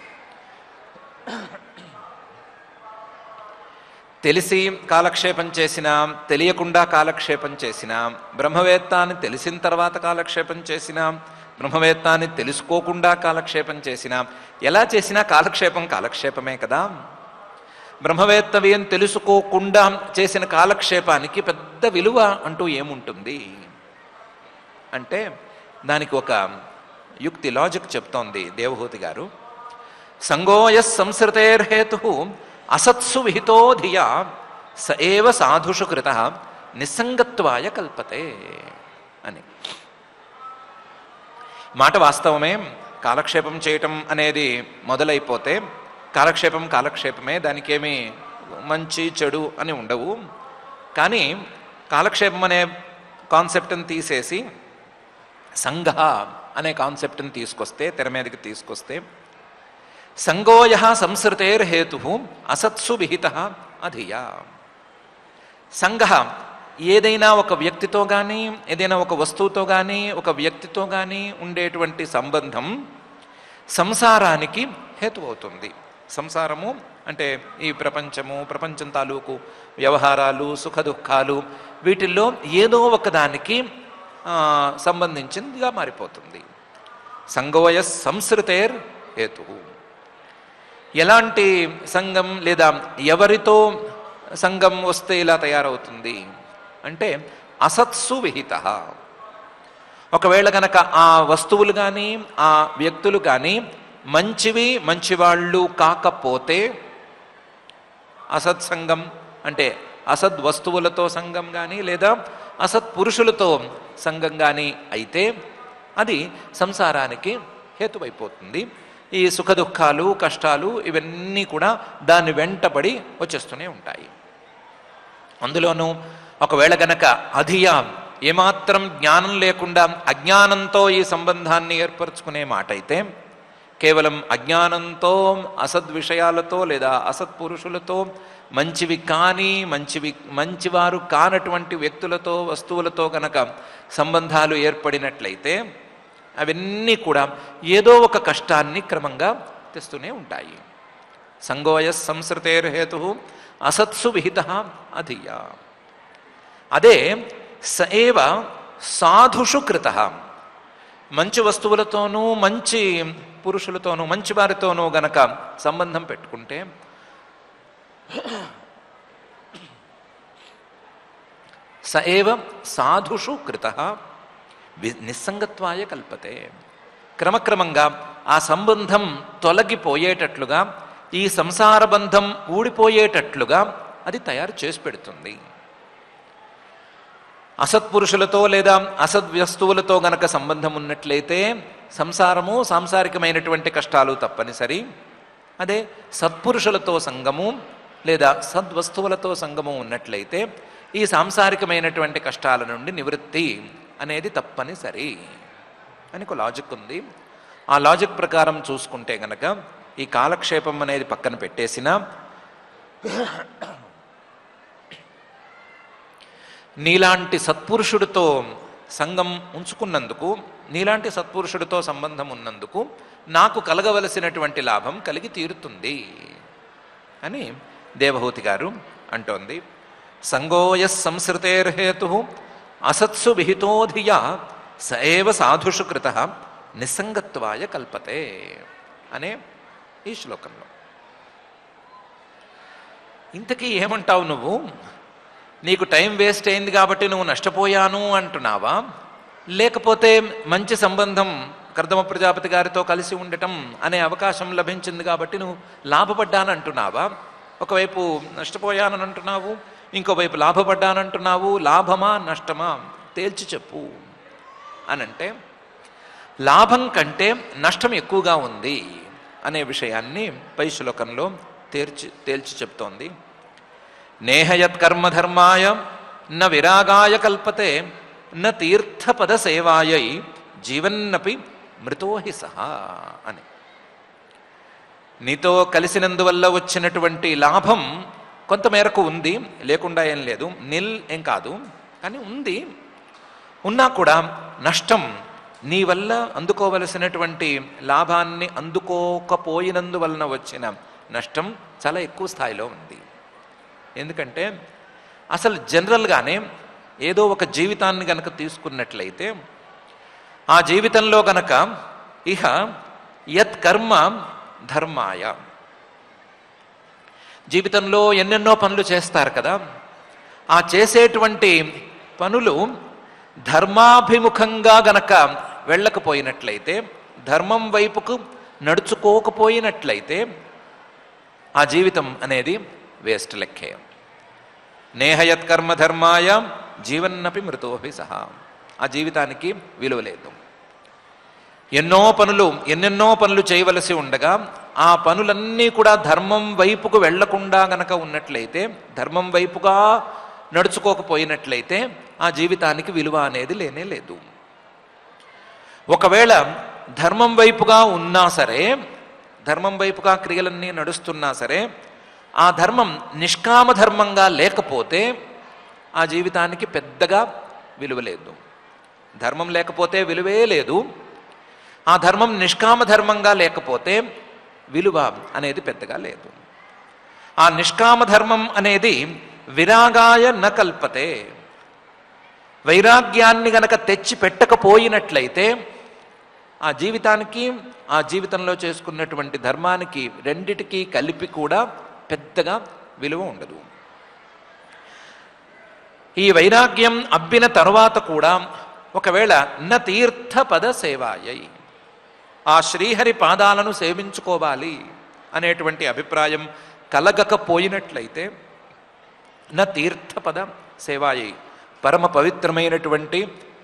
తెలిసి కాలక్షేపం చేసినా తెలియకుండా కాలక్షేపం చేసినా బ్రహ్మవేత్త అని తెలిసిన తర్వాత కాలక్షేపం చేసినా బ్రహ్మవేత్త అని తెలుసుకోకుండా కాలక్షేపం చేసినా ఎలా చేసినా కాలక్షేపం కాలక్షేపమే కదా బ్రహ్మవేత్తవి అని తెలుసుకోకుండా చేసిన కాలక్షేపానికి పెద్ద విలువ అంటూ ఏముంటుంది అంటే దానికి ఒక యుక్తి లాజిక్ చెప్తోంది దేవహూతి గారు సంగోయ సంసృతేర్హేతు అసత్సు విహితో ధియా స ఏవ సాధుషు కృత నిస్సంగత్వాయ కల్పతే అని మాట వాస్తవమే కాలక్షేపం చేయటం అనేది మొదలైపోతే కాలక్షేపం కాలక్షేపమే దానికేమీ మంచి చెడు అని ఉండవు కానీ కాలక్షేపం అనే కాన్సెప్ట్ని తీసేసి సంఘ అనే కాన్సెప్ట్ని తీసుకొస్తే తెర మీదకి తీసుకొస్తే సంగోయ సంసృతేర్హేతు అసత్సు విహిత అధియా సంఘ ఏదైనా ఒక వ్యక్తితో కానీ ఏదైనా ఒక వస్తువుతో కానీ ఒక వ్యక్తితో కానీ ఉండేటువంటి సంబంధం సంసారానికి హేతువవుతుంది సంసారము అంటే ఈ ప్రపంచము ప్రపంచం తాలూకు వ్యవహారాలు సుఖ దుఃఖాలు వీటిల్లో ఏదో ఒకదానికి ఆ, సంబంధించిందిగా మారిపోతుంది సంగోయ సంసృతేర్ హేతు ఎలాంటి సంఘం లేదా ఎవరితో సంఘం వస్తే ఇలా తయారవుతుంది అంటే అసత్సు విహిత ఒకవేళ గనక ఆ వస్తువులు కానీ ఆ వ్యక్తులు కానీ మంచివి మంచివాళ్ళు కాకపోతే అసత్సంగం అంటే అసద్ వస్తువులతో సంఘం కానీ లేదా అసత్ పురుషులతో సంఘం కానీ అయితే అది సంసారానికి హేతువైపోతుంది ఈ సుఖ దుఃఖాలు కష్టాలు ఇవన్నీ కూడా దాని వెంటబడి వచ్చేస్తూనే ఉంటాయి అందులోనూ ఒకవేళ గనక అధియా ఏమాత్రం జ్ఞానం లేకుండా అజ్ఞానంతో ఈ సంబంధాన్ని ఏర్పరచుకునే మాట అయితే కేవలం అజ్ఞానంతో అసద్ విషయాలతో లేదా అసత్ పురుషులతో మంచివి కాని మంచివి మంచివారు కానటువంటి వ్యక్తులతో వస్తువులతో గనక సంబంధాలు ఏర్పడినట్లయితే అవన్నీ కూడా ఏదో ఒక కష్టాన్ని క్రమంగా తెస్తూనే ఉంటాయి సంగోయ సంసృతేర్హేతు అసత్సు విహిత అధియా అదే స ఏవ సాధుషు కృత మంచి వస్తువులతోనూ మంచి పురుషులతోనూ మంచి వారితోనూ గనక సంబంధం పెట్టుకుంటే స ఏవ సాధుషు కృత వి- నిస్సంగత్వాయ కల్పతే క్రమక్రమంగా ఆ సంబంధం తొలగిపోయేటట్లుగా ఈ సంసార బంధం ఊడిపోయేటట్లుగా అది తయారు చేసి పెడుతుంది అసత్పురుషులతో లేదా అసద్వస్తువులతో గనక సంబంధం ఉన్నట్లయితే సంసారము సాంసారికమైనటువంటి కష్టాలు తప్పనిసరి అదే సత్పురుషులతో సంగము లేదా సద్వస్తువులతో సంగము ఉన్నట్లయితే ఈ సాంసారికమైనటువంటి కష్టాల నుండి నివృత్తి అనేది తప్పనిసరి అని ఒక లాజిక్ ఉంది ఆ లాజిక్ ప్రకారం చూసుకుంటే గనక ఈ కాలక్షేపం అనేది పక్కన పెట్టేసినా నీలాంటి సత్పురుషుడితో సంఘం ఉంచుకున్నందుకు నీలాంటి సత్పురుషుడితో సంబంధం ఉన్నందుకు నాకు కలగవలసినటువంటి లాభం కలిగి తీరుతుంది అని దేవహూతి గారు అంటోంది సంగోయ సంసృతేర్హేతు అసత్సు విహితోధియా సఏవ సాధుషు కృత నిస్సంగత్వాయ కల్పతే అనే ఈ శ్లోకంలో ఇంతకీ ఏమంటావు నువ్వు నీకు టైం వేస్ట్ అయింది కాబట్టి నువ్వు నష్టపోయాను అంటున్నావా లేకపోతే మంచి సంబంధం కర్దమ ప్రజాపతి గారితో కలిసి ఉండటం అనే అవకాశం లభించింది కాబట్టి నువ్వు లాభపడ్డాను అంటున్నావా ఒకవైపు నష్టపోయానని అంటున్నావు ఇంకోవైపు లాభపడ్డానంటున్నావు లాభమా నష్టమా తేల్చి చెప్పు అని అంటే లాభం కంటే నష్టం ఎక్కువగా ఉంది అనే విషయాన్ని పై శ్లోకంలో తేల్చి తేల్చి చెప్తోంది నేహయత్ కర్మధర్మాయ న విరాగాయ కల్పతే న తీర్థపద సేవాయై జీవన్నపి మృతోహి సహా అని నీతో కలిసినందువల్ల వచ్చినటువంటి లాభం కొంతమేరకు ఉంది లేకుండా ఏం లేదు నిల్ ఏం కాదు కానీ ఉంది ఉన్నా కూడా నష్టం నీ వల్ల అందుకోవలసినటువంటి లాభాన్ని అందుకోకపోయినందువలన వచ్చిన నష్టం చాలా ఎక్కువ స్థాయిలో ఉంది ఎందుకంటే అసలు జనరల్గానే ఏదో ఒక జీవితాన్ని గనక తీసుకున్నట్లయితే ఆ జీవితంలో గనక ఇహ యత్ కర్మ ధర్మాయ జీవితంలో ఎన్నెన్నో పనులు చేస్తారు కదా ఆ చేసేటువంటి పనులు ధర్మాభిముఖంగా గనక వెళ్ళకపోయినట్లయితే ధర్మం వైపుకు నడుచుకోకపోయినట్లయితే ఆ జీవితం అనేది వేస్ట్ లెక్కే నేహయత్ కర్మ ధర్మాయ జీవన్నపి మృతోపి సహా ఆ జీవితానికి విలువ లేదు ఎన్నో పనులు ఎన్నెన్నో పనులు చేయవలసి ఉండగా ఆ పనులన్నీ కూడా ధర్మం వైపుకు వెళ్లకుండా గనక ఉన్నట్లయితే ధర్మం వైపుగా నడుచుకోకపోయినట్లయితే ఆ జీవితానికి విలువ అనేది లేనే లేదు ఒకవేళ ధర్మం వైపుగా ఉన్నా సరే ధర్మం వైపుగా క్రియలన్నీ నడుస్తున్నా సరే ఆ ధర్మం నిష్కామ ధర్మంగా లేకపోతే ఆ జీవితానికి పెద్దగా విలువ లేదు ధర్మం లేకపోతే విలువే లేదు ఆ ధర్మం నిష్కామ ధర్మంగా లేకపోతే విలువ అనేది పెద్దగా లేదు ఆ నిష్కామ ధర్మం అనేది విరాగాయ న కల్పతే వైరాగ్యాన్ని గనక తెచ్చి పెట్టకపోయినట్లయితే ఆ జీవితానికి ఆ జీవితంలో చేసుకున్నటువంటి ధర్మానికి రెండిటికి కలిపి కూడా పెద్దగా విలువ ఉండదు ఈ వైరాగ్యం అబ్బిన తరువాత కూడా ఒకవేళ న తీర్థపద సేవాయై ఆ శ్రీహరి పాదాలను సేవించుకోవాలి అనేటువంటి అభిప్రాయం కలగకపోయినట్లయితే న తీర్థపద సేవాయై పరమ పవిత్రమైనటువంటి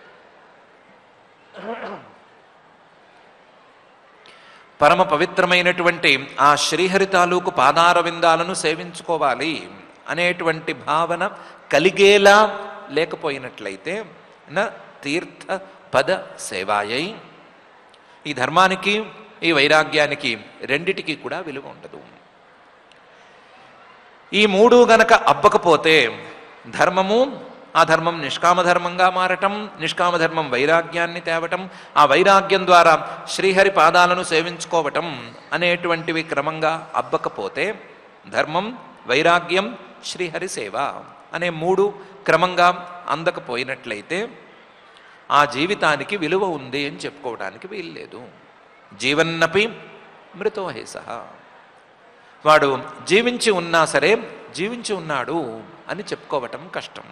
పరమ పవిత్రమైనటువంటి ఆ శ్రీహరి తాలూకు పాదార విందాలను సేవించుకోవాలి అనేటువంటి భావన కలిగేలా లేకపోయినట్లయితే న తీర్థ పద సేవాయై ఈ ధర్మానికి ఈ వైరాగ్యానికి రెండిటికి కూడా విలువ ఉండదు ఈ మూడు గనక అబ్బకపోతే ధర్మము ఆ ధర్మం నిష్కామ ధర్మంగా మారటం నిష్కామ ధర్మం వైరాగ్యాన్ని తేవటం ఆ వైరాగ్యం ద్వారా శ్రీహరి పాదాలను సేవించుకోవటం అనేటువంటివి క్రమంగా అబ్బకపోతే ధర్మం వైరాగ్యం శ్రీహరి సేవ అనే మూడు క్రమంగా అందకపోయినట్లయితే ఆ జీవితానికి విలువ ఉంది అని చెప్పుకోవడానికి వీల్లేదు జీవన్నపి మృతోహేస వాడు జీవించి ఉన్నా సరే జీవించి ఉన్నాడు అని చెప్పుకోవటం కష్టం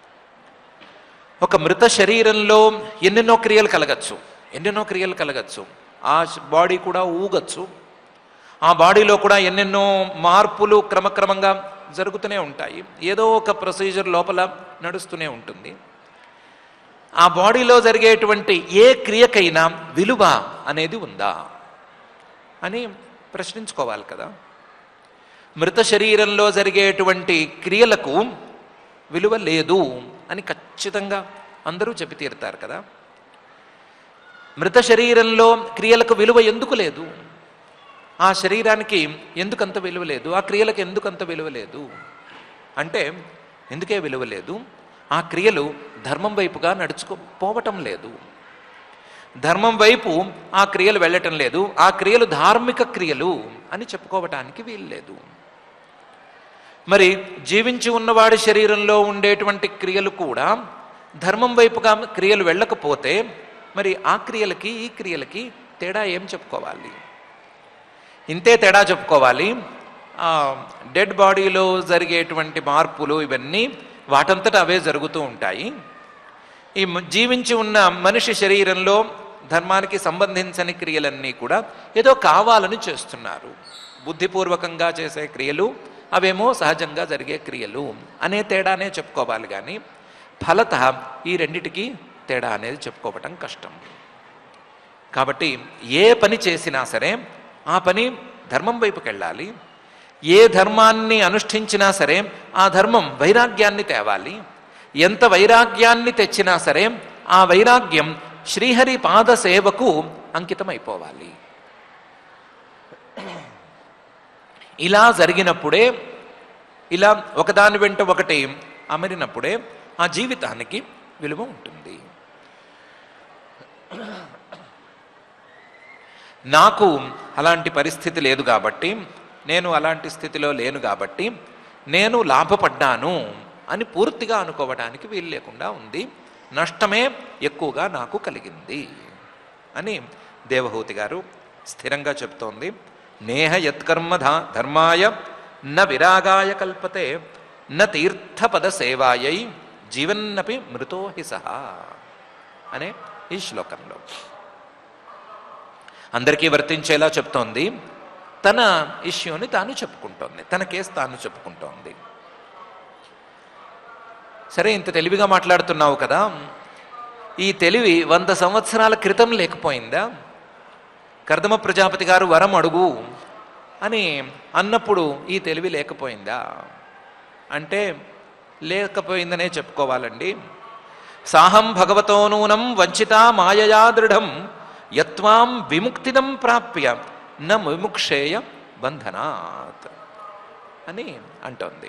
ఒక మృత శరీరంలో ఎన్నెన్నో క్రియలు కలగచ్చు ఎన్నెన్నో క్రియలు కలగచ్చు ఆ బాడీ కూడా ఊగచ్చు ఆ బాడీలో కూడా ఎన్నెన్నో మార్పులు క్రమక్రమంగా జరుగుతూనే ఉంటాయి ఏదో ఒక ప్రొసీజర్ లోపల నడుస్తూనే ఉంటుంది ఆ బాడీలో జరిగేటువంటి ఏ క్రియకైనా విలువ అనేది ఉందా అని ప్రశ్నించుకోవాలి కదా మృత శరీరంలో జరిగేటువంటి క్రియలకు విలువ లేదు అని ఖచ్చితంగా అందరూ చెప్పి తీరుతారు కదా మృత శరీరంలో క్రియలకు విలువ ఎందుకు లేదు ఆ శరీరానికి ఎందుకంత విలువ లేదు ఆ క్రియలకు ఎందుకంత విలువ లేదు అంటే ఎందుకే విలువ లేదు ఆ క్రియలు ధర్మం వైపుగా నడుచుకో పోవటం లేదు ధర్మం వైపు ఆ క్రియలు వెళ్ళటం లేదు ఆ క్రియలు ధార్మిక క్రియలు అని చెప్పుకోవటానికి వీలు లేదు మరి జీవించి ఉన్నవాడి శరీరంలో ఉండేటువంటి క్రియలు కూడా ధర్మం వైపుగా క్రియలు వెళ్ళకపోతే మరి ఆ క్రియలకి ఈ క్రియలకి తేడా ఏం చెప్పుకోవాలి ఇంతే తేడా చెప్పుకోవాలి డెడ్ బాడీలో జరిగేటువంటి మార్పులు ఇవన్నీ వాటంతట అవే జరుగుతూ ఉంటాయి ఈ మ- జీవించి ఉన్న మనిషి శరీరంలో ధర్మానికి సంబంధించని క్రియలన్నీ కూడా ఏదో కావాలని చేస్తున్నారు బుద్ధిపూర్వకంగా చేసే క్రియలు అవేమో సహజంగా జరిగే క్రియలు అనే తేడానే చెప్పుకోవాలి కానీ ఫలత ఈ రెండిటికి తేడా అనేది చెప్పుకోవటం కష్టం కాబట్టి ఏ పని చేసినా సరే ఆ పని ధర్మం వైపుకి వెళ్ళాలి ఏ ధర్మాన్ని అనుష్ఠించినా సరే ఆ ధర్మం వైరాగ్యాన్ని తేవాలి ఎంత వైరాగ్యాన్ని తెచ్చినా సరే ఆ వైరాగ్యం శ్రీహరి పాద సేవకు అంకితమైపోవాలి ఇలా జరిగినప్పుడే ఇలా ఒకదాని వెంట ఒకటి అమరినప్పుడే ఆ జీవితానికి విలువ ఉంటుంది నాకు అలాంటి పరిస్థితి లేదు కాబట్టి నేను అలాంటి స్థితిలో లేను కాబట్టి నేను లాభపడ్డాను అని పూర్తిగా అనుకోవడానికి వీలు లేకుండా ఉంది నష్టమే ఎక్కువగా నాకు కలిగింది అని దేవహూతి గారు స్థిరంగా చెప్తోంది నేహ యత్కర్మ ధా- ధర్మాయ న విరాగాయ కల్పతే న తీర్థపద సేవాయై జీవన్నపి మృతో హి సహా అనే ఈ శ్లోకంలో అందరికీ వర్తించేలా చెప్తోంది తన ఇష్యూని తాను చెప్పుకుంటోంది తన కేసు తాను చెప్పుకుంటోంది సరే ఇంత తెలివిగా మాట్లాడుతున్నావు కదా ఈ తెలివి వంద సంవత్సరాల క్రితం లేకపోయిందా కర్దమ ప్రజాపతి గారు వరం అడుగు అని అన్నప్పుడు ఈ తెలివి లేకపోయిందా అంటే లేకపోయిందనే చెప్పుకోవాలండి సాహం భగవతో నూనం వంచితా మాయయా దృఢం యత్వాం విముక్తిదం ప్రాప్య న విముక్షేయ బంధనాత్ అని అంటోంది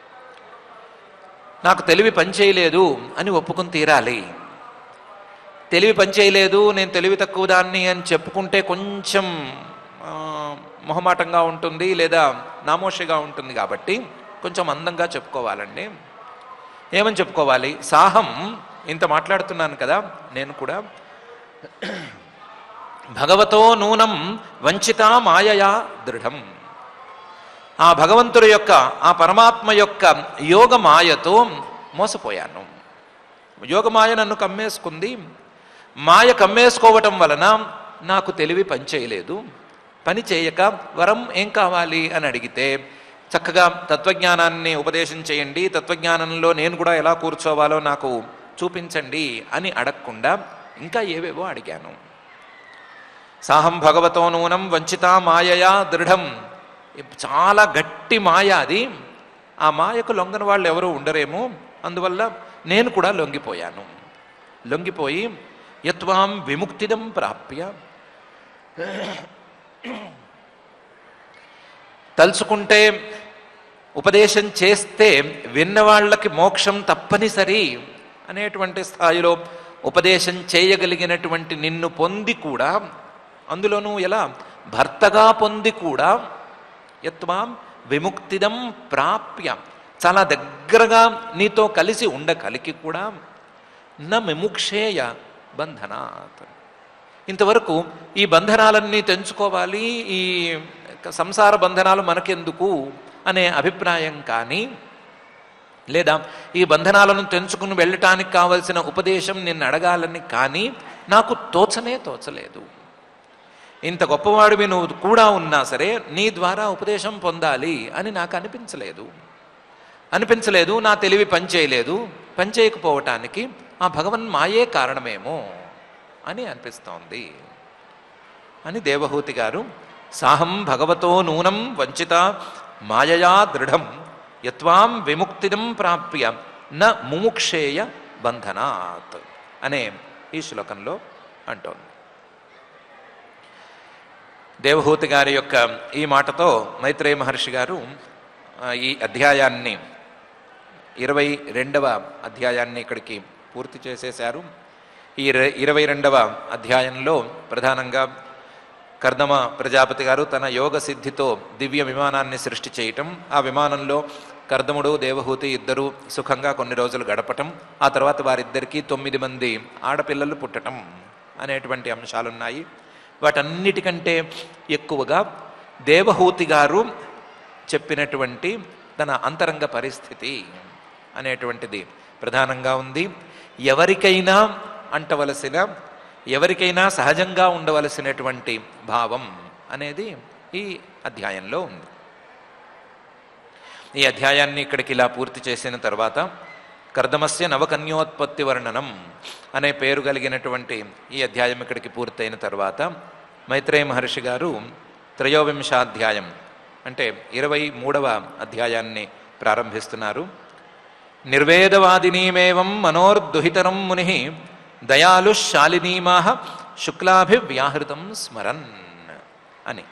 నాకు తెలివి పనిచేయలేదు అని ఒప్పుకొని తీరాలి తెలివి పనిచేయలేదు నేను తెలివి తక్కువ దాన్ని అని చెప్పుకుంటే కొంచెం ఆ, మొహమాటంగా ఉంటుంది లేదా నామోషిగా ఉంటుంది కాబట్టి కొంచెం అందంగా చెప్పుకోవాలండి ఏమని చెప్పుకోవాలి సాహం ఇంత మాట్లాడుతున్నాను కదా నేను కూడా భగవతో నూనం వంచిత మాయయా దృఢం ఆ భగవంతుడి యొక్క ఆ పరమాత్మ యొక్క యోగ మాయతో మోసపోయాను యోగమాయ నన్ను కమ్మేసుకుంది మాయ కమ్మేసుకోవటం వలన నాకు తెలివి పనిచేయలేదు పని చేయక వరం ఏం కావాలి అని అడిగితే చక్కగా తత్వజ్ఞానాన్ని ఉపదేశం చేయండి తత్వజ్ఞానంలో నేను కూడా ఎలా కూర్చోవాలో నాకు చూపించండి అని అడగకుండా ఇంకా ఏవేవో అడిగాను సాహం భగవతో నూనం వంచిత మాయయా దృఢం చాలా గట్టి మాయ అది ఆ మాయకు లొంగని వాళ్ళు ఎవరు ఉండరేమో అందువల్ల నేను కూడా లొంగిపోయాను లొంగిపోయి యత్వాం విముక్తిదం ప్రాప్య తలుచుకుంటే ఉపదేశం చేస్తే విన్నవాళ్ళకి మోక్షం తప్పనిసరి అనేటువంటి స్థాయిలో ఉపదేశం చేయగలిగినటువంటి నిన్ను పొంది కూడా అందులోనూ ఎలా భర్తగా పొంది కూడా యత్వాం విముక్తిదం ప్రాప్య చాలా దగ్గరగా నీతో కలిసి ఉండగలిగి కూడా న విముక్షేయ బంధనాత్ ఇంతవరకు ఈ బంధనాలన్నీ తెంచుకోవాలి ఈ సంసార బంధనాలు మనకెందుకు అనే అభిప్రాయం కానీ లేదా ఈ బంధనాలను తెంచుకుని వెళ్ళటానికి కావలసిన ఉపదేశం నిన్ను అడగాలని కానీ నాకు తోచనే తోచలేదు ఇంత గొప్పవాడివి నువ్వు కూడా ఉన్నా సరే నీ ద్వారా ఉపదేశం పొందాలి అని నాకు అనిపించలేదు అనిపించలేదు నా తెలివి పనిచేయలేదు పనిచేయకపోవటానికి ఆ భగవన్ మాయే కారణమేమో అని అనిపిస్తోంది అని దేవహూతి గారు సాహం భగవతో నూనం వంచిత మాయయా దృఢం యత్వాం విముక్తిదం ప్రాప్య న ముముక్షేయ బంధనాత్ అనే ఈ శ్లోకంలో అంటోంది దేవహూతి గారి యొక్క ఈ మాటతో మైత్రేయ మహర్షి గారు ఆ, ఈ అధ్యాయాన్ని ఇరవై రెండవ అధ్యాయాన్ని ఇక్కడికి పూర్తి చేసేశారు ఈ ఇర- ఇరవై రెండవ అధ్యాయంలో ప్రధానంగా కర్దమ ప్రజాపతి గారు తన యోగ సిద్ధితో దివ్య విమానాన్ని సృష్టి చేయటం ఆ విమానంలో కర్దముడు దేవహూతి ఇద్దరు సుఖంగా కొన్ని రోజులు గడపటం ఆ తర్వాత వారిద్దరికీ తొమ్మిది మంది ఆడపిల్లలు పుట్టటం అనేటువంటి అంశాలున్నాయి వాటన్నిటికంటే ఎక్కువగా దేవహూతి గారు చెప్పినటువంటి తన అంతరంగ పరిస్థితి అనేటువంటిది ప్రధానంగా ఉంది ఎవరికైనా అంటవలసిన ఎవరికైనా సహజంగా ఉండవలసినటువంటి భావం అనేది ఈ అధ్యాయంలో ఉంది ఈ అధ్యాయాన్ని ఇక్కడికి ఇలా పూర్తి చేసిన తర్వాత కర్దమస్య నవకన్యోత్పత్తి వర్ణనం అనే పేరు కలిగినటువంటి ఈ అధ్యాయం ఇక్కడికి పూర్తయిన తర్వాత మైత్రేయ మహర్షి గారు త్రయోవింశాధ్యాయం అంటే ఇరవై మూడవ అధ్యాయాన్ని ప్రారంభిస్తున్నారు నిర్వేదవాదినీమేవం మనోర్దుహితరం ముని దయాలు శాలినీమాహ శుక్లాభివ్యాహృతం స్మరన్ అని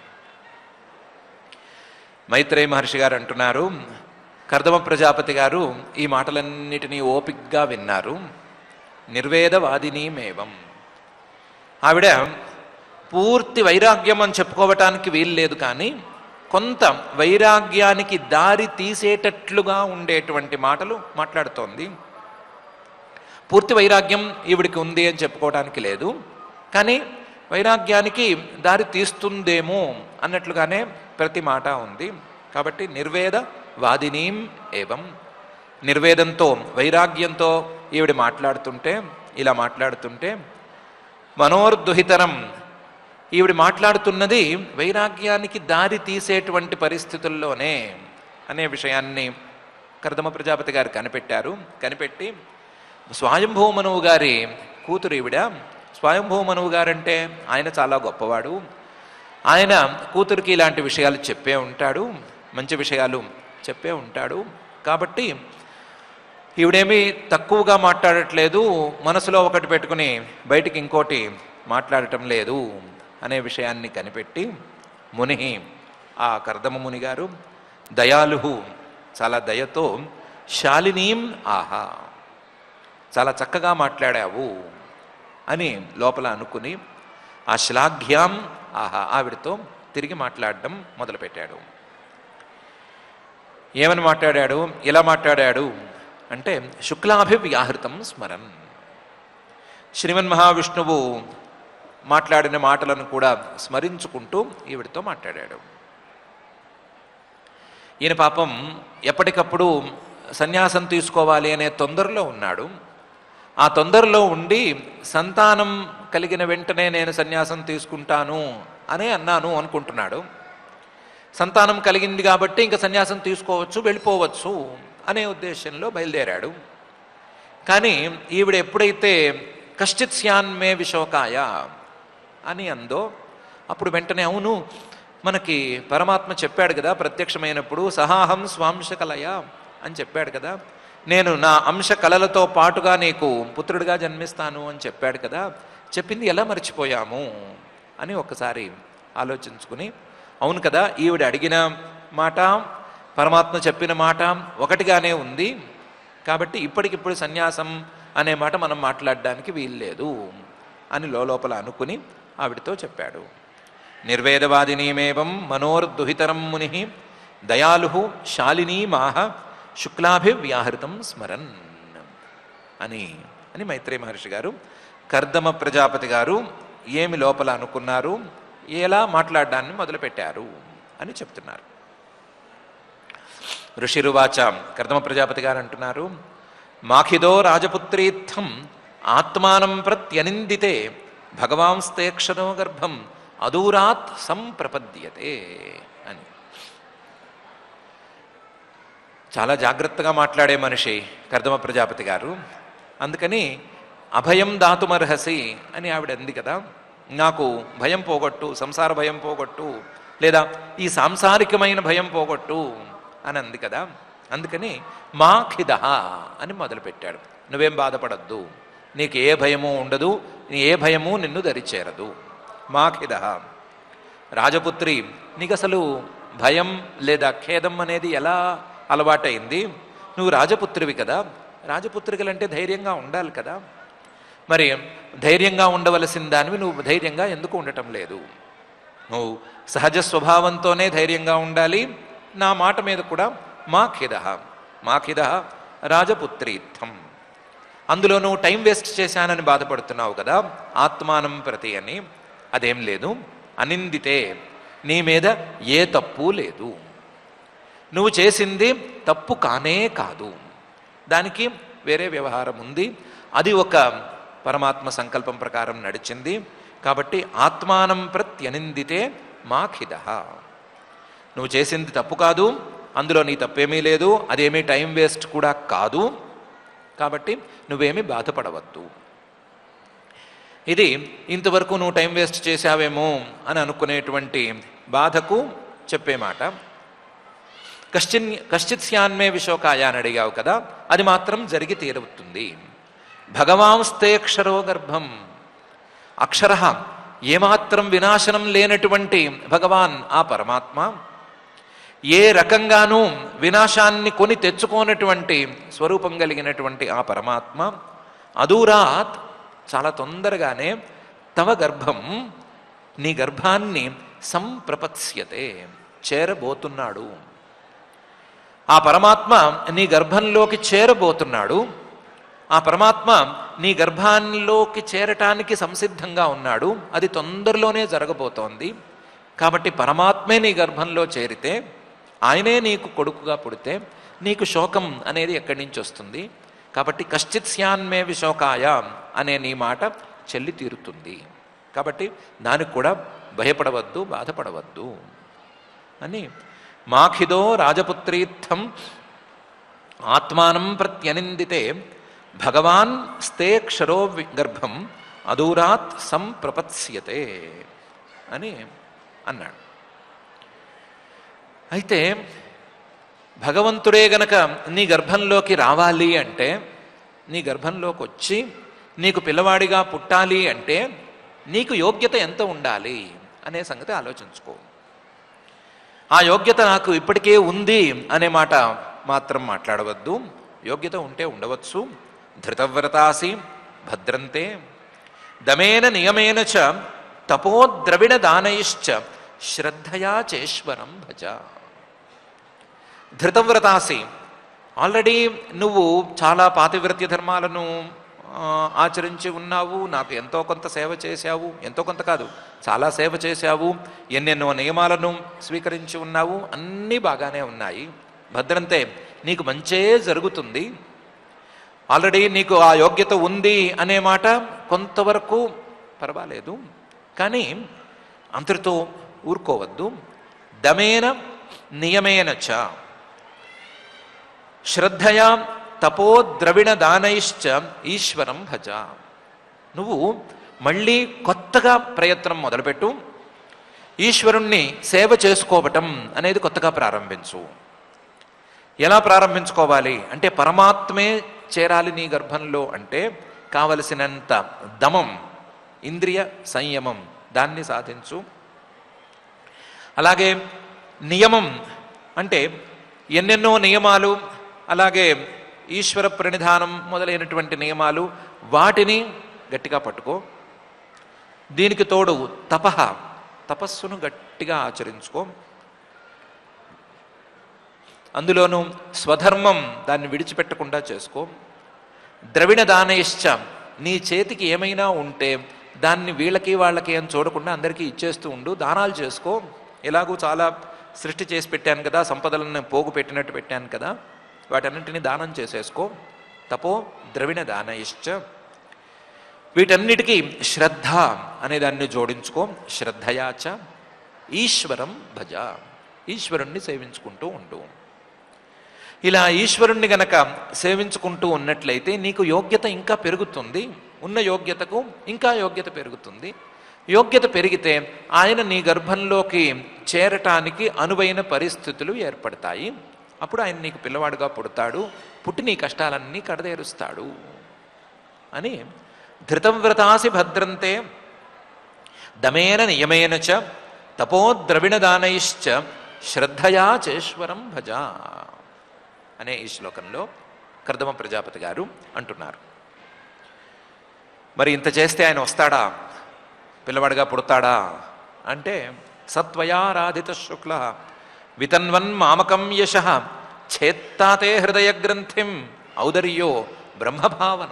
మైత్రేయ మహర్షి గారు అంటున్నారు కర్దమ ప్రజాపతి గారు ఈ మాటలన్నిటినీ ఓపిగ్గా విన్నారు నిర్వేదవాదినీమేవం ఆవిడ పూర్తి వైరాగ్యం అని చెప్పుకోవటానికి వీల్లేదు కానీ కొంత వైరాగ్యానికి దారి తీసేటట్లుగా ఉండేటువంటి మాటలు మాట్లాడుతోంది పూర్తి వైరాగ్యం ఈవిడికి ఉంది అని చెప్పుకోవడానికి లేదు కానీ వైరాగ్యానికి దారి తీస్తుందేమో అన్నట్లుగానే ప్రతి మాట ఉంది కాబట్టి నిర్వేద వాదినీం ఏవం నిర్వేదంతో వైరాగ్యంతో ఈవిడ మాట్లాడుతుంటే ఇలా మాట్లాడుతుంటే మనోర్దుహితరం ఈవిడ మాట్లాడుతున్నది వైరాగ్యానికి దారి తీసేటువంటి పరిస్థితుల్లోనే అనే విషయాన్ని కర్దమ ప్రజాపతి గారు కనిపెట్టారు కనిపెట్టి స్వయంభూమనువు గారి కూతురు ఈవిడ స్వయంభూమనువు గారంటే ఆయన చాలా గొప్పవాడు ఆయన కూతురికి ఇలాంటి విషయాలు చెప్పే ఉంటాడు మంచి విషయాలు చెప్పే ఉంటాడు కాబట్టి ఈవిడేమీ తక్కువగా మాట్లాడట్లేదు మనసులో ఒకటి పెట్టుకుని బయటికి ఇంకోటి మాట్లాడటం లేదు అనే విషయాన్ని కనిపెట్టి ముని ఆ కర్దమ ముని గారు దయాలు చాలా దయతో శాలినీం ఆహా చాలా చక్కగా మాట్లాడావు అని లోపల అనుకుని ఆ శ్లాఘ్యాం ఆహా ఆవిడతో తిరిగి మాట్లాడడం మొదలుపెట్టాడు ఏమని మాట్లాడాడు ఎలా మాట్లాడాడు అంటే శుక్లాభివ్యాహృతం స్మరన్ శ్రీమన్ మహావిష్ణువు మాట్లాడిన మాటలను కూడా స్మరించుకుంటూ ఈవిడితో మాట్లాడాడు ఈయన పాపం ఎప్పటికప్పుడు సన్యాసం తీసుకోవాలి అనే తొందరలో ఉన్నాడు ఆ తొందరలో ఉండి సంతానం కలిగిన వెంటనే నేను సన్యాసం తీసుకుంటాను అనే అన్నాను అనుకుంటున్నాడు సంతానం కలిగింది కాబట్టి ఇంకా సన్యాసం తీసుకోవచ్చు వెళ్ళిపోవచ్చు అనే ఉద్దేశంలో బయలుదేరాడు కానీ ఈవిడ ఎప్పుడైతే కశ్చిత్ స్యాన్మే విశోకాయ అని అందో అప్పుడు వెంటనే అవును మనకి పరమాత్మ చెప్పాడు కదా ప్రత్యక్షమైనప్పుడు సహాహం స్వాంశ కలయ అని చెప్పాడు కదా నేను నా అంశ కళలతో పాటుగా నీకు పుత్రుడిగా జన్మిస్తాను అని చెప్పాడు కదా చెప్పింది ఎలా మర్చిపోయాము అని ఒకసారి ఆలోచించుకుని అవును కదా ఈవిడ అడిగిన మాట పరమాత్మ చెప్పిన మాట ఒకటిగానే ఉంది కాబట్టి ఇప్పటికిప్పుడు సన్యాసం అనే మాట మనం మాట్లాడడానికి వీల్లేదు అని లోపల అనుకుని ఆవిడతో చెప్పాడు నిర్వేదవాదినీమేవం మనోర్దుహితరం ముని దయాలు శాలినీమాహ శుక్లాభివ్యాహృతం స్మరన్ అని అని మైత్రేయ మహర్షి గారు కర్దమ ప్రజాపతి గారు ఏమి లోపల అనుకున్నారు ఎలా మాట్లాడడాన్ని మొదలుపెట్టారు అని చెప్తున్నారు ఋషిరువాచ కర్దమ ప్రజాపతి గారు అంటున్నారు మాఖిదో రాజపుత్రీత్థం ఆత్మానం ప్రత్యనిందితే భగవాంస్తేక్షణో గర్భం అదూరాత్ సంప్రపద్యతే అని చాలా జాగ్రత్తగా మాట్లాడే మనిషి కర్దమ ప్రజాపతి గారు అందుకని అభయం దాతుమర్హసి అని ఆవిడ అంది కదా నాకు భయం పోగొట్టు సంసార భయం పోగొట్టు లేదా ఈ సాంసారికమైన భయం పోగొట్టు అని అంది కదా అందుకని మా ఖిద అని మొదలుపెట్టాడు నువ్వేం బాధపడద్దు నీకు ఏ భయము ఉండదు నీ ఏ భయము నిన్ను దరిచేరదు మా ఖిద రాజపుత్రి నీకు అసలు భయం లేదా ఖేదం అనేది ఎలా అలవాటైంది నువ్వు రాజపుత్రివి కదా రాజపుత్రికలంటే ధైర్యంగా ఉండాలి కదా మరి ధైర్యంగా ఉండవలసిన దానివి నువ్వు ధైర్యంగా ఎందుకు ఉండటం లేదు నువ్వు సహజ స్వభావంతోనే ధైర్యంగా ఉండాలి నా మాట మీద కూడా మా ఖిద మా ఖిద రాజపుత్రీత్వం అందులో నువ్వు టైం వేస్ట్ చేశానని బాధపడుతున్నావు కదా ఆత్మానం ప్రతి అని అదేం లేదు అనిందితే నీ మీద ఏ తప్పు లేదు నువ్వు చేసింది తప్పు కానే కాదు దానికి వేరే వ్యవహారం ఉంది అది ఒక పరమాత్మ సంకల్పం ప్రకారం నడిచింది కాబట్టి ఆత్మానం ప్రత్యనిందితే మా ఖిద నువ్వు చేసింది తప్పు కాదు అందులో నీ తప్పేమీ లేదు అదేమీ టైం వేస్ట్ కూడా కాదు కాబట్టి నువ్వేమీ బాధపడవద్దు ఇది ఇంతవరకు నువ్వు టైం వేస్ట్ చేశావేమో అని అనుకునేటువంటి బాధకు చెప్పే మాట కశ్చిన్ కశ్చిత్ స్యాన్మే విశోకాయ అని అడిగావు కదా అది మాత్రం జరిగి తీరుతుంది భగవాంస్తేక్షరో గర్భం అక్షర ఏమాత్రం వినాశనం లేనటువంటి భగవాన్ ఆ పరమాత్మ ఏ రకంగానూ వినాశాన్ని కొని తెచ్చుకోనటువంటి స్వరూపం కలిగినటువంటి ఆ పరమాత్మ అదూరాత్ చాలా తొందరగానే తవ గర్భం నీ గర్భాన్ని సంప్రపత్స్యతే చేరబోతున్నాడు ఆ పరమాత్మ నీ గర్భంలోకి చేరబోతున్నాడు ఆ పరమాత్మ నీ గర్భాల్లోకి చేరటానికి సంసిద్ధంగా ఉన్నాడు అది తొందరలోనే జరగబోతోంది కాబట్టి పరమాత్మే నీ గర్భంలో చేరితే ఆయనే నీకు కొడుకుగా పుడితే నీకు శోకం అనేది ఎక్కడి నుంచి వస్తుంది కాబట్టి కశ్చిత్ స్యాన్మే విశోకాయ అనే నీ మాట చెల్లి తీరుతుంది కాబట్టి దానికి కూడా భయపడవద్దు బాధపడవద్దు అని మాఖిదో రాజపుత్రీర్థం ఆత్మానం ప్రత్యనిందితే భగవాన్ స్తే క్షరో వి- గర్భం అదూరాత్ సంప్రపత్స్యతే అని అన్నాడు అయితే భగవంతుడే గనక నీ గర్భంలోకి రావాలి అంటే నీ గర్భంలోకి వచ్చి నీకు పిల్లవాడిగా పుట్టాలి అంటే నీకు యోగ్యత ఎంత ఉండాలి అనే సంగతి ఆలోచించుకో ఆ యోగ్యత నాకు ఇప్పటికే ఉంది అనే మాట మాత్రం మాట్లాడవద్దు యోగ్యత ఉంటే ఉండవచ్చు ధృతవ్రతాసి భద్రంతే దమేన నియమేన చ తపోద్రవిణ దానైశ్చ శ్రద్ధయా చేశ్వరం భజ ధృతవ్రతాసి ఆల్రెడీ నువ్వు చాలా పాతివ్రత్య ధర్మాలను ఆ, ఆచరించి ఉన్నావు నాకు ఎంతో కొంత సేవ చేశావు ఎంతో కొంత కాదు చాలా సేవ చేశావు ఎన్నెన్నో నియమాలను స్వీకరించి ఉన్నావు అన్నీ బాగానే ఉన్నాయి భద్రంతే నీకు మంచే జరుగుతుంది ఆల్రెడీ నీకు ఆ యోగ్యత ఉంది అనే మాట కొంతవరకు పర్వాలేదు కానీ అంతటితో ఊరుకోవద్దు దమేన నియమేన చ శ్రద్ధయా తపో ద్రవిణ దానైశ్చ ఈశ్వరం భజ నువ్వు మళ్ళీ కొత్తగా ప్రయత్నం మొదలుపెట్టు ఈశ్వరుణ్ణి సేవ చేసుకోవటం అనేది కొత్తగా ప్రారంభించు ఎలా ప్రారంభించుకోవాలి అంటే పరమాత్మే చేరాలి నీ గర్భంలో అంటే కావలసినంత దమం ఇంద్రియ సంయమం దాన్ని సాధించు అలాగే నియమం అంటే ఎన్నెన్నో నియమాలు అలాగే ఈశ్వర ప్రణిధానం మొదలైనటువంటి నియమాలు వాటిని గట్టిగా పట్టుకో దీనికి తోడు తపహ తపస్సును గట్టిగా ఆచరించుకో అందులోనూ స్వధర్మం దాన్ని విడిచిపెట్టకుండా చేసుకో ద్రవిణ దానయిశ్చ నీ చేతికి ఏమైనా ఉంటే దాన్ని వీళ్ళకి వాళ్ళకి అని చూడకుండా అందరికీ ఇచ్చేస్తూ ఉండు దానాలు చేసుకో ఎలాగూ చాలా సృష్టి చేసి పెట్టాను కదా సంపదలను పోగు పెట్టినట్టు పెట్టాను కదా వాటన్నింటినీ దానం చేసేసుకో తపో ద్రవిణ దానయిశ్చ వీటన్నిటికీ శ్రద్ధ అనే దాన్ని జోడించుకో శ్రద్ధయాచ ఈశ్వరం భజ ఈశ్వరుణ్ణి సేవించుకుంటూ ఉండు ఇలా ఈశ్వరుణ్ణి గనక సేవించుకుంటూ ఉన్నట్లయితే నీకు యోగ్యత ఇంకా పెరుగుతుంది ఉన్న యోగ్యతకు ఇంకా యోగ్యత పెరుగుతుంది యోగ్యత పెరిగితే ఆయన నీ గర్భంలోకి చేరటానికి అనువైన పరిస్థితులు ఏర్పడతాయి అప్పుడు ఆయన నీకు పిల్లవాడుగా పుడతాడు పుట్టి నీ కష్టాలన్నీ కడదేరుస్తాడు అని ధృతవ్రతాసి భద్రంతే దమేన నియమేన చ తపోద్రవిణదానైశ్చ శ్రద్ధయా చేశ్వరం భజ అనే ఈ శ్లోకంలో కర్దమ ప్రజాపతి గారు అంటున్నారు మరి ఇంత చేస్తే ఆయన వస్తాడా పిల్లవాడిగా పుడతాడా అంటే సత్వయారాధిత శుక్ల వితన్వన్ మామకం యశ ఛేత్తాతే హృదయ గ్రంథిం ఔదర్యో బ్రహ్మభావన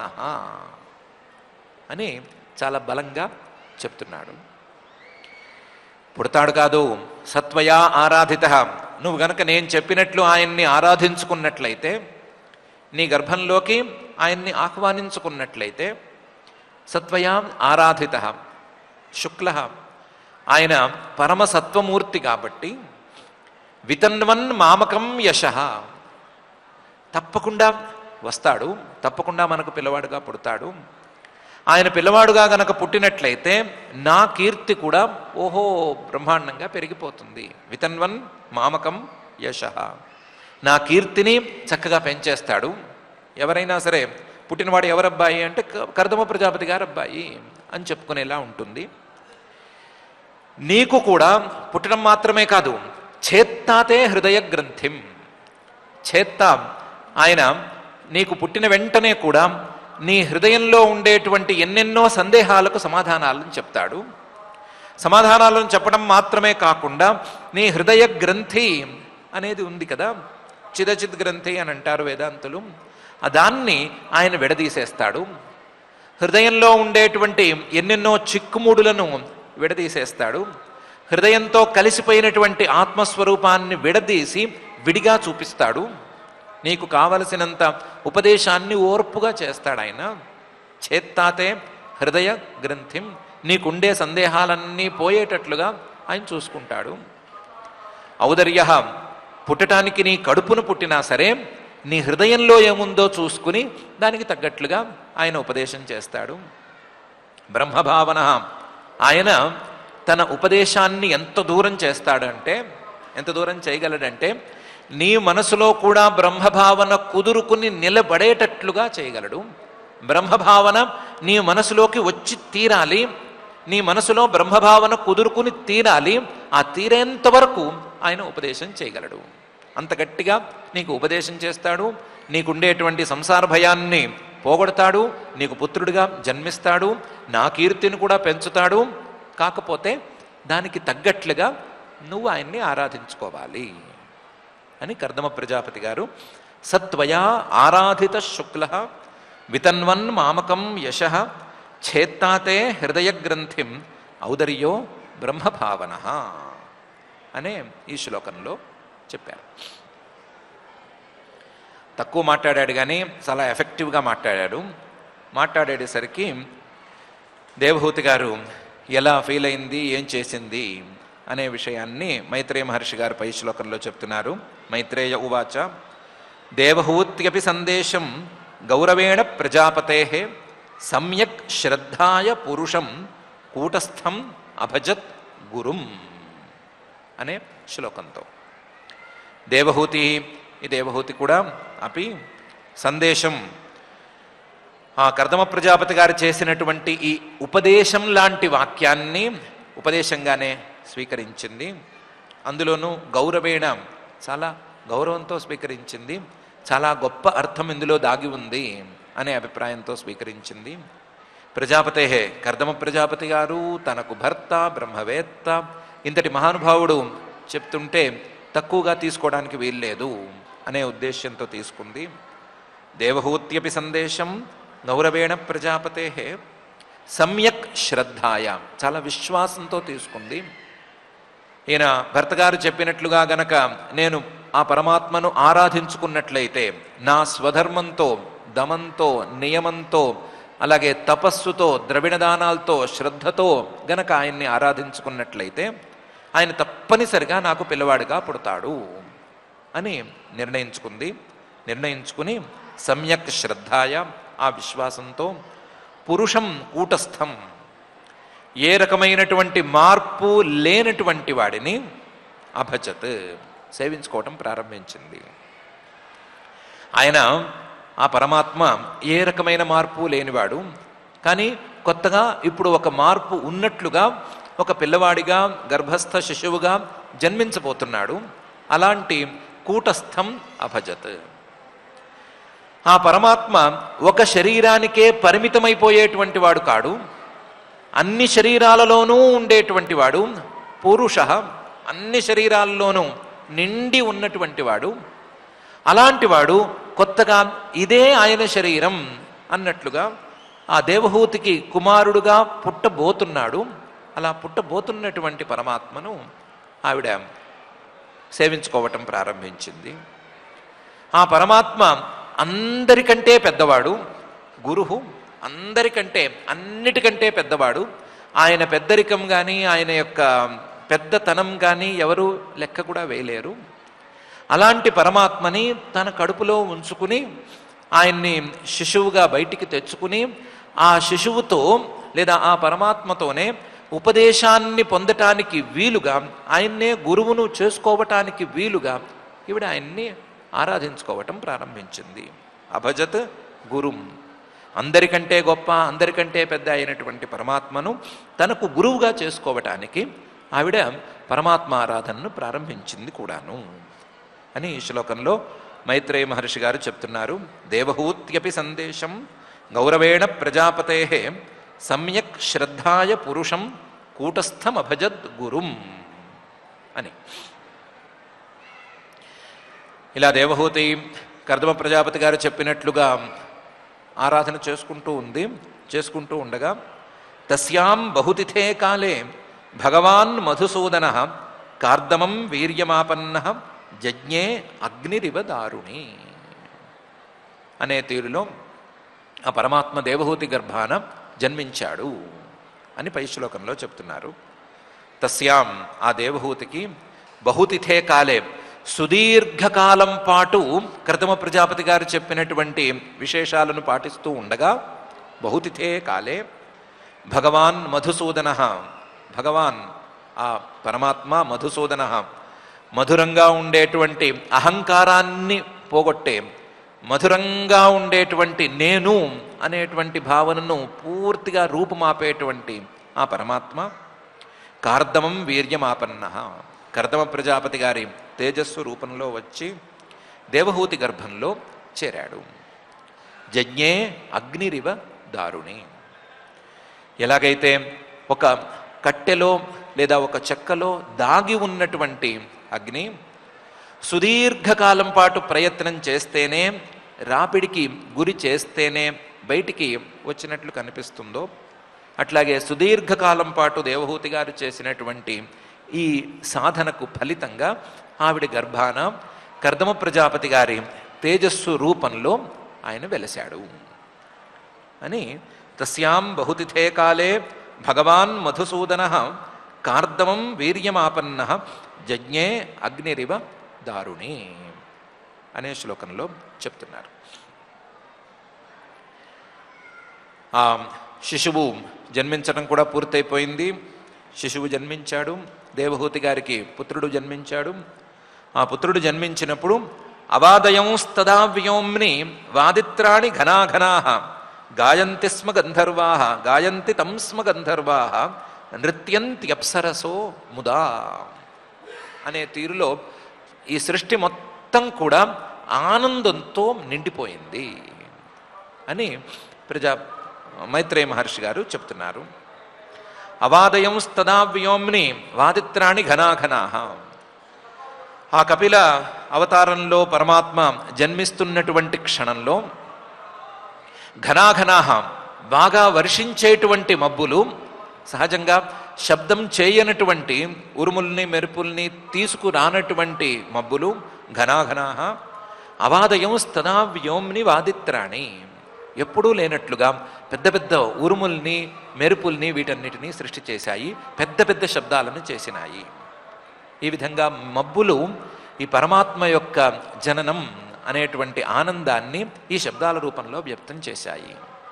అని చాలా బలంగా చెప్తున్నాడు పుడతాడు కాదు సత్వయా ఆరాధిత నువ్వు గనక నేను చెప్పినట్లు ఆయన్ని ఆరాధించుకున్నట్లయితే నీ గర్భంలోకి ఆయన్ని ఆహ్వానించుకున్నట్లయితే సత్వయా ఆరాధిత శుక్ల ఆయన పరమ సత్వమూర్తి కాబట్టి వితన్వన్ మామకం యశ తప్పకుండా వస్తాడు తప్పకుండా మనకు పిల్లవాడుగా పుడతాడు ఆయన పిల్లవాడుగా గనక పుట్టినట్లయితే నా కీర్తి కూడా ఓహో బ్రహ్మాండంగా పెరిగిపోతుంది వితన్వన్ మామకం యశ నా కీర్తిని చక్కగా పెంచేస్తాడు ఎవరైనా సరే పుట్టినవాడు ఎవరబ్బాయి అంటే క- కర్దమ ప్రజాపతి గారు అబ్బాయి అని చెప్పుకునేలా ఉంటుంది నీకు కూడా పుట్టడం మాత్రమే కాదు చేత్తాతే హృదయ గ్రంథిం చేత్త ఆయన నీకు పుట్టిన వెంటనే కూడా నీ హృదయంలో ఉండేటువంటి ఎన్నెన్నో సందేహాలకు సమాధానాలను చెప్తాడు సమాధానాలను చెప్పడం మాత్రమే కాకుండా నీ హృదయ గ్రంథి అనేది ఉంది కదా చిదచిద్ గ్రంథి అని అంటారు వేదాంతులు ఆ దాన్ని ఆయన విడదీసేస్తాడు హృదయంలో ఉండేటువంటి ఎన్నెన్నో చిక్కుముడులను విడదీసేస్తాడు హృదయంతో కలిసిపోయినటువంటి ఆత్మస్వరూపాన్ని విడదీసి విడిగా చూపిస్తాడు నీకు కావలసినంత ఉపదేశాన్ని ఓర్పుగా చేస్తాడు ఆయన చేత్తాతే హృదయ గ్రంథిం నీకుండే సందేహాలన్నీ పోయేటట్లుగా ఆయన చూసుకుంటాడు ఔదర్య పుట్టటానికి నీ కడుపును పుట్టినా సరే నీ హృదయంలో ఏముందో చూసుకుని దానికి తగ్గట్లుగా ఆయన ఉపదేశం చేస్తాడు బ్రహ్మభావన ఆయన తన ఉపదేశాన్ని ఎంత దూరం చేస్తాడంటే ఎంత దూరం చేయగలడంటే నీ మనసులో కూడా బ్రహ్మభావన కుదురుకుని నిలబడేటట్లుగా చేయగలడు బ్రహ్మభావన నీ మనసులోకి వచ్చి తీరాలి నీ మనసులో బ్రహ్మభావన కుదురుకుని తీరాలి ఆ తీరేంత వరకు ఆయన ఉపదేశం చేయగలడు అంత గట్టిగా నీకు ఉపదేశం చేస్తాడు నీకుండేటువంటి సంసార భయాన్ని పోగొడతాడు నీకు పుత్రుడిగా జన్మిస్తాడు నా కీర్తిని కూడా పెంచుతాడు కాకపోతే దానికి తగ్గట్లుగా నువ్వు ఆయన్ని ఆరాధించుకోవాలి అని కర్దమ ప్రజాపతి గారు సత్వయా ఆరాధిత శుక్ల వితన్వన్ మామకం యశ ఛేత్తాతే హృదయ గ్రంథిం ఔదర్యో బ్రహ్మభావన అనే ఈ శ్లోకంలో చెప్పారు తక్కువ మాట్లాడాడు కానీ చాలా ఎఫెక్టివ్గా మాట్లాడాడు మాట్లాడేసరికి దేవహూతి గారు ఎలా ఫీల్ అయింది ఏం చేసింది అనే విషయాన్ని మైత్రేయ మహర్షి గారు పై శ్లోకంలో చెప్తున్నారు మైత్రేయ ఉవాచ దేవహూత్యపి సందేశం గౌరవేణ ప్రజాపతే సమ్యక్ శ్రద్ధాయ పురుషం కూటస్థం అభజత్ గురుం అనే శ్లోకంతో దేవహూతి ఈ దేవహూతి కూడా అపి సందేశం ఆ కర్దమ ప్రజాపతి గారు చేసినటువంటి ఈ ఉపదేశం లాంటి వాక్యాన్ని ఉపదేశంగానే స్వీకరించింది అందులోనూ గౌరవేణ చాలా గౌరవంతో స్వీకరించింది చాలా గొప్ప అర్థం ఇందులో దాగి ఉంది అనే అభిప్రాయంతో స్వీకరించింది ప్రజాపతే కర్దమ ప్రజాపతి గారు తనకు భర్త బ్రహ్మవేత్త ఇంతటి మహానుభావుడు చెప్తుంటే తక్కువగా తీసుకోవడానికి వీల్లేదు అనే ఉద్దేశ్యంతో తీసుకుంది దేవహూత్యపి సందేశం గౌరవేణ ప్రజాపతే సమ్యక్ శ్రద్ధాయ చాలా విశ్వాసంతో తీసుకుంది ఈయన భర్త గారు చెప్పినట్లుగా గనక నేను ఆ పరమాత్మను ఆరాధించుకున్నట్లయితే నా స్వధర్మంతో దమంతో నియమంతో అలాగే తపస్సుతో ద్రవిణ దానాలతో శ్రద్ధతో గనక ఆయన్ని ఆరాధించుకున్నట్లయితే ఆయన తప్పనిసరిగా నాకు పిల్లవాడిగా పుడతాడు అని నిర్ణయించుకుంది నిర్ణయించుకుని సమ్యక్ శ్రద్ధాయ ఆ విశ్వాసంతో పురుషం కూటస్థం ఏ రకమైనటువంటి మార్పు లేనటువంటి వాడిని అభజత్ సేవించుకోవటం ప్రారంభించింది ఆయన ఆ పరమాత్మ ఏ రకమైన మార్పు లేనివాడు కానీ కొత్తగా ఇప్పుడు ఒక మార్పు ఉన్నట్లుగా ఒక పిల్లవాడిగా గర్భస్థ శిశువుగా జన్మించబోతున్నాడు అలాంటి కూటస్థం అభజత్ ఆ పరమాత్మ ఒక శరీరానికే పరిమితమైపోయేటువంటి వాడు కాడు అన్ని శరీరాలలోనూ ఉండేటువంటి వాడు పురుష అన్ని శరీరాల్లోనూ నిండి ఉన్నటువంటి వాడు అలాంటి వాడు కొత్తగా ఇదే ఆయన శరీరం అన్నట్లుగా ఆ దేవహూతికి కుమారుడుగా పుట్టబోతున్నాడు అలా పుట్టబోతున్నటువంటి పరమాత్మను ఆవిడ సేవించుకోవటం ప్రారంభించింది ఆ పరమాత్మ అందరికంటే పెద్దవాడు గురువు అందరికంటే అన్నిటికంటే పెద్దవాడు ఆయన పెద్దరికం కానీ ఆయన యొక్క పెద్దతనం కానీ ఎవరు లెక్క కూడా వేయలేరు అలాంటి పరమాత్మని తన కడుపులో ఉంచుకుని ఆయన్ని శిశువుగా బయటికి తెచ్చుకుని ఆ శిశువుతో లేదా ఆ పరమాత్మతోనే ఉపదేశాన్ని పొందటానికి వీలుగా ఆయన్నే గురువును చేసుకోవటానికి వీలుగా ఈవిడ ఆయన్ని ఆరాధించుకోవటం ప్రారంభించింది అభజత్ గురుం అందరికంటే గొప్ప అందరికంటే పెద్ద అయినటువంటి పరమాత్మను తనకు గురువుగా చేసుకోవటానికి ఆవిడ పరమాత్మ ఆరాధనను ప్రారంభించింది కూడాను అని ఈ శ్లోకంలో మైత్రేయ మహర్షి గారు చెప్తున్నారు దేవహూత్యపి సందేశం గౌరవేణ ప్రజాపతే సమ్యక్ శ్రద్ధాయ పురుషం కూటస్థమభజద్ గురుం అని ఇలా దేవహూతి కర్దమ ప్రజాపతి గారు చెప్పినట్లుగా ఆరాధన చేసుకుంటూ ఉంది చేసుకుంటూ ఉండగా తస్యాం బహుతిథే కాలే భగవాన్ మధుసూదన కార్దమం వీర్యమాపన్న జజ్ఞే అగ్నిరివ దారుణి అనే తీరులో ఆ పరమాత్మ దేవహూతి గర్భాన జన్మించాడు అని పై శ్లోకంలో చెప్తున్నారు తస్యాం ఆ దేవహూతికి బహుతిథే కాలే సుదీర్ఘకాలం పాటు కృతమ ప్రజాపతి గారు చెప్పినటువంటి విశేషాలను పాటిస్తూ ఉండగా బహుతిథే కాలే భగవాన్ మధుసూదన భగవాన్ ఆ పరమాత్మ మధుసూదన మధురంగా ఉండేటువంటి అహంకారాన్ని పోగొట్టే మధురంగా ఉండేటువంటి నేను అనేటువంటి భావనను పూర్తిగా రూపుమాపేటువంటి ఆ పరమాత్మ కార్దమం వీర్యమాపన్న కర్దమ ప్రజాపతి గారి తేజస్సు రూపంలో వచ్చి దేవహూతి గర్భంలో చేరాడు జజ్ఞే అగ్నిరివ దారుణి ఎలాగైతే ఒక కట్టెలో లేదా ఒక చెక్కలో దాగి ఉన్నటువంటి అగ్ని సుదీర్ఘకాలం పాటు ప్రయత్నం చేస్తేనే రాపిడికి గురి చేస్తేనే బయటికి వచ్చినట్లు కనిపిస్తుందో అట్లాగే సుదీర్ఘకాలం పాటు దేవహూతి గారు చేసినటువంటి ఈ సాధనకు ఫలితంగా ఆవిడ గర్భాన కర్దమ ప్రజాపతి గారి తేజస్సు రూపంలో ఆయన వెలశాడు అని తస్యాం బహుతిథే కాలే భగవాన్ మధుసూదన కార్దమం వీర్యమాపన్న జజ్ఞే అగ్నిరివ దారుణి అనే శ్లోకంలో చెప్తున్నారు ఆ శిశువు జన్మించడం కూడా పూర్తయిపోయింది శిశువు జన్మించాడు దేవహూతి గారికి పుత్రుడు జన్మించాడు ఆ పుత్రుడు జన్మించినప్పుడు అవాదయంస్తదా వ్యోమ్ని వాదిత్రాణి ఘనాఘనా గాయంతి స్మ గంధర్వా గాయంతి తం స్మ గంధర్వా నృత్యంత్యప్సరసో ముదా అనే తీరులో ఈ సృష్టి మొత్తం కూడా ఆనందంతో నిండిపోయింది అని ప్రజా మైత్రేయ మహర్షి గారు చెప్తున్నారు అవాదయం స్తదా వ్యోమ్ని వాదిత్రాణి ఘనాఘనా ఆ కపిల అవతారంలో పరమాత్మ జన్మిస్తున్నటువంటి క్షణంలో ఘనాఘనాహ బాగా వర్షించేటువంటి మబ్బులు సహజంగా శబ్దం చేయనటువంటి ఉరుముల్ని మెరుపుల్ని తీసుకురానటువంటి మబ్బులు ఘనాఘనాహ అవాదయం స్తదా వ్యోమ్ని వాదిత్రాణి ఎప్పుడూ లేనట్లుగా పెద్ద పెద్ద ఉరుముల్ని మెరుపుల్ని వీటన్నిటినీ సృష్టి చేశాయి పెద్ద పెద్ద శబ్దాలను చేసినాయి ఈ విధంగా మబ్బులు ఈ పరమాత్మ యొక్క జననం అనేటువంటి ఆనందాన్ని ఈ శబ్దాల రూపంలో వ్యక్తం చేశాయి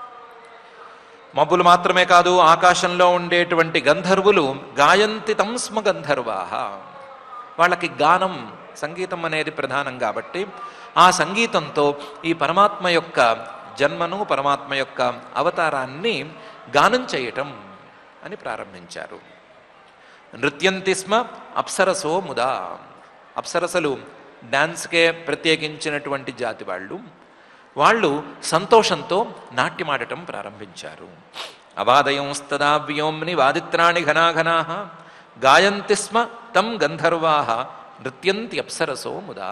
మబ్బులు మాత్రమే కాదు ఆకాశంలో ఉండేటువంటి గంధర్వులు గాయంతి తంస్మ గంధర్వాహ వాళ్ళకి గానం సంగీతం అనేది ప్రధానం కాబట్టి ఆ సంగీతంతో ఈ పరమాత్మ యొక్క జన్మను పరమాత్మ యొక్క అవతారాన్ని గానం చేయటం అని ప్రారంభించారు నృత్యంతి స్మ అప్సరసో ముదా అప్సరసలు డాన్స్కే ప్రత్యేకించినటువంటి జాతి వాళ్ళు వాళ్ళు సంతోషంతో నాట్యమాడటం ప్రారంభించారు అవాదయంస్తదా వ్యోమ్ని వాదిత్రాణి ఘనాఘనా గాయంతి స్మ తం గంధర్వా నృత్యంతి అప్సరసో ముదా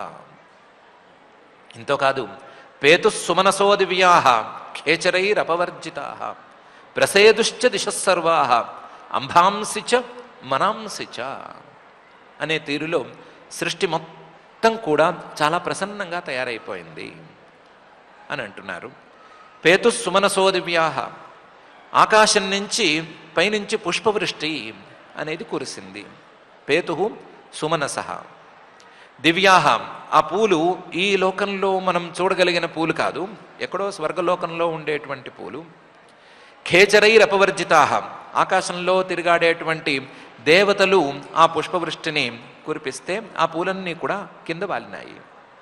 ఇంతో కాదు పేతు సుమనసో దివ్యా ఖేచరైరపవర్జితా ప్రసేదుశ్చ దిశస్సర్వా అంబాంసి చ మనాంసి చ అనే తీరులో సృష్టి మొత్తం కూడా చాలా ప్రసన్నంగా తయారైపోయింది అని అంటున్నారు పేతు సుమనసో దివ్యా ఆకాశం నుంచి పైనుంచి పుష్పవృష్టి అనేది కురిసింది పేతు సుమనస దివ్యాహ ఆ పూలు ఈ లోకంలో మనం చూడగలిగిన పూలు కాదు ఎక్కడో స్వర్గలోకంలో ఉండేటువంటి పూలు ఖేచరైరపవర్జితా ఆకాశంలో తిరిగాడేటువంటి దేవతలు ఆ పుష్పవృష్టిని కురిపిస్తే ఆ పూలన్నీ కూడా కింద వాలినాయి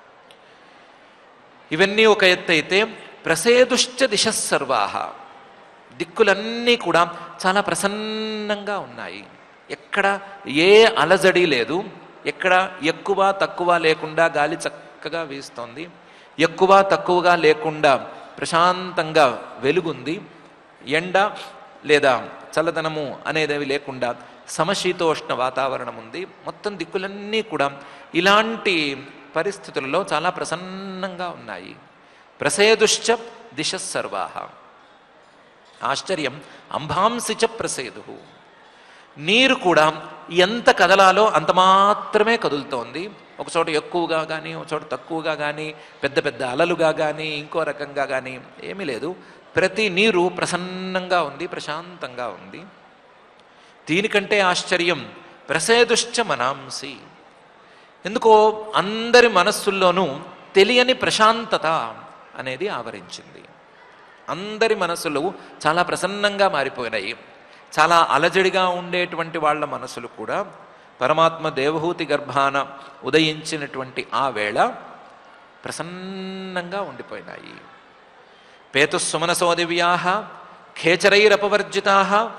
ఇవన్నీ ఒక ఎత్తు అయితే ప్రసేదుశ్చ దిశస్సర్వాహ దిక్కులన్నీ కూడా చాలా ప్రసన్నంగా ఉన్నాయి ఎక్కడ ఏ అలజడి లేదు ఎక్కడ ఎక్కువ తక్కువ లేకుండా గాలి చక్కగా వీస్తోంది ఎక్కువ తక్కువగా లేకుండా ప్రశాంతంగా వెలుగుంది ఎండ లేదా చల్లదనము అనేవి లేకుండా సమశీతోష్ణ వాతావరణం ఉంది మొత్తం దిక్కులన్నీ కూడా ఇలాంటి పరిస్థితులలో చాలా ప్రసన్నంగా ఉన్నాయి ప్రసేదుశ్చ దిశ సర్వాహ ఆశ్చర్యం అంబాంసి చ ప్రసేదు నీరు కూడా ఎంత కదలాలో అంత మాత్రమే కదులుతోంది ఒక చోట ఎక్కువగా కానీ ఒక చోట తక్కువగా కానీ పెద్ద పెద్ద అలలుగా కానీ ఇంకో రకంగా కానీ ఏమీ లేదు ప్రతి నీరు ప్రసన్నంగా ఉంది ప్రశాంతంగా ఉంది దీనికంటే ఆశ్చర్యం ప్రసేదుశ్చ మనాంసి ఎందుకో అందరి మనస్సుల్లోనూ తెలియని ప్రశాంతత అనేది ఆవరించింది అందరి మనసులు చాలా ప్రసన్నంగా మారిపోయినాయి చాలా అలజడిగా ఉండేటువంటి వాళ్ళ మనసులు కూడా పరమాత్మ దేవహూతి గర్భాన ఉదయించినటువంటి ఆ వేళ ప్రసన్నంగా ఉండిపోయినాయి పేతుస్సుమనసో దివ్యా ఖేచరైరపవర్జితా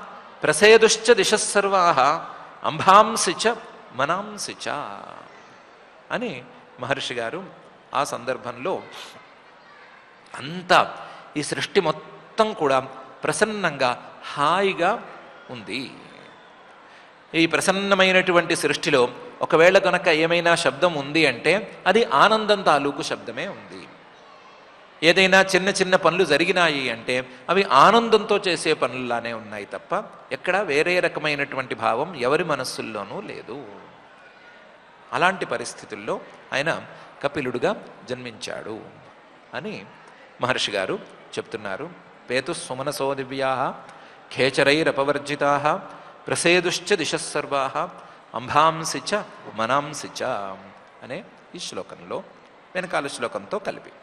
ప్రసేదుశ్చ దిశస్సర్వా అంబాంసి చ మనాంసి చ అని మహర్షి గారు ఆ సందర్భంలో అంతా ఈ సృష్టి మొత్తం కూడా ప్రసన్నంగా హాయిగా ఉంది ఈ ప్రసన్నమైనటువంటి సృష్టిలో ఒకవేళ కనుక ఏమైనా శబ్దం ఉంది అంటే అది ఆనందం తాలూకు శబ్దమే ఉంది ఏదైనా చిన్న చిన్న పనులు జరిగినాయి అంటే అవి ఆనందంతో చేసే పనుల్లానే ఉన్నాయి తప్ప ఎక్కడ వేరే రకమైనటువంటి భావం ఎవరి మనస్సుల్లోనూ లేదు అలాంటి పరిస్థితుల్లో ఆయన కపిలుడుగా జన్మించాడు అని మహర్షి గారు చెప్తున్నారు పేతు సుమనసో దివ్యా ఖేచరైరపవర్జితా ప్రసేదుశ్చ దిశస్సర్వా అంబాంసి చ మనాంసి చ అనే ఈ శ్లోకంలో వెనకాల శ్లోకంతో కలిపి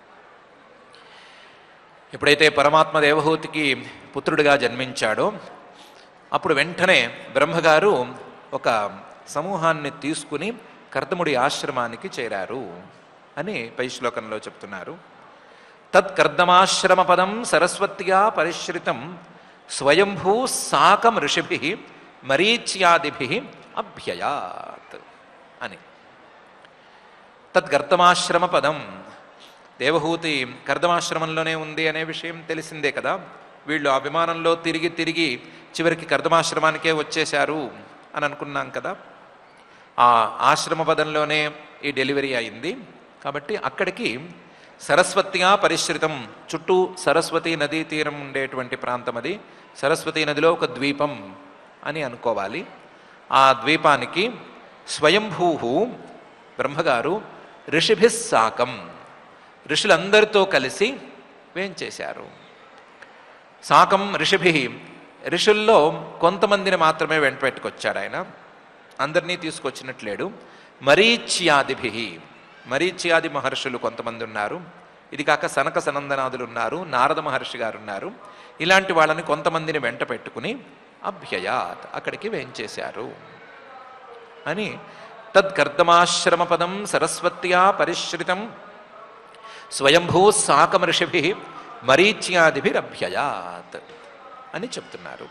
ఎప్పుడైతే పరమాత్మ దేవహూతికి పుత్రుడిగా జన్మించాడో అప్పుడు వెంటనే బ్రహ్మగారు ఒక సమూహాన్ని తీసుకుని కర్దముడి ఆశ్రమానికి చేరారు అని పై శ్లోకంలో చెప్తున్నారు తత్కర్దమాశ్రమ పదం సరస్వత్యా పరిశ్రితం స్వయంభూ సాకం ఋషిభి మరీచ్యాదిభి అభ్యయాత్ అని తద్గర్తమాశ్రమ పదం దేవహూతి కర్దమాశ్రమంలోనే ఉంది అనే విషయం తెలిసిందే కదా వీళ్ళు ఆ విమానంలో తిరిగి తిరిగి చివరికి కర్దమాశ్రమానికే వచ్చేశారు అని అనుకున్నాం కదా ఆ ఆశ్రమ పదంలోనే ఈ డెలివరీ అయింది కాబట్టి అక్కడికి సరస్వతిగా పరిశ్రితం చుట్టూ సరస్వతి నదీ తీరం ఉండేటువంటి ప్రాంతం అది సరస్వతి నదిలో ఒక ద్వీపం అని అనుకోవాలి ఆ ద్వీపానికి స్వయంభూ బ్రహ్మగారు ఋషిభిస్ సాకం ఋషులందరితో కలిసి వేంచేశారు సాకం ఋషిభి ఋషుల్లో కొంతమందిని మాత్రమే వెంట పెట్టుకొచ్చాడు ఆయన అందరినీ తీసుకొచ్చినట్లేడు మరీచ్యాదిభి మరీచ్యాది మహర్షులు కొంతమంది ఉన్నారు ఇది కాక సనక సనందనాదులు ఉన్నారు నారద మహర్షి గారు ఉన్నారు ఇలాంటి వాళ్ళని కొంతమందిని వెంట పెట్టుకుని అభ్యయాత్ అక్కడికి వేంచేశారు అని తద్కర్దమాశ్రమ పదం సరస్వత్యా పరిశ్రితం స్వయంభూ సాకమర్షిభి మరీచ్యాదిభిరభ్యయాత్ అని చెప్తున్నారు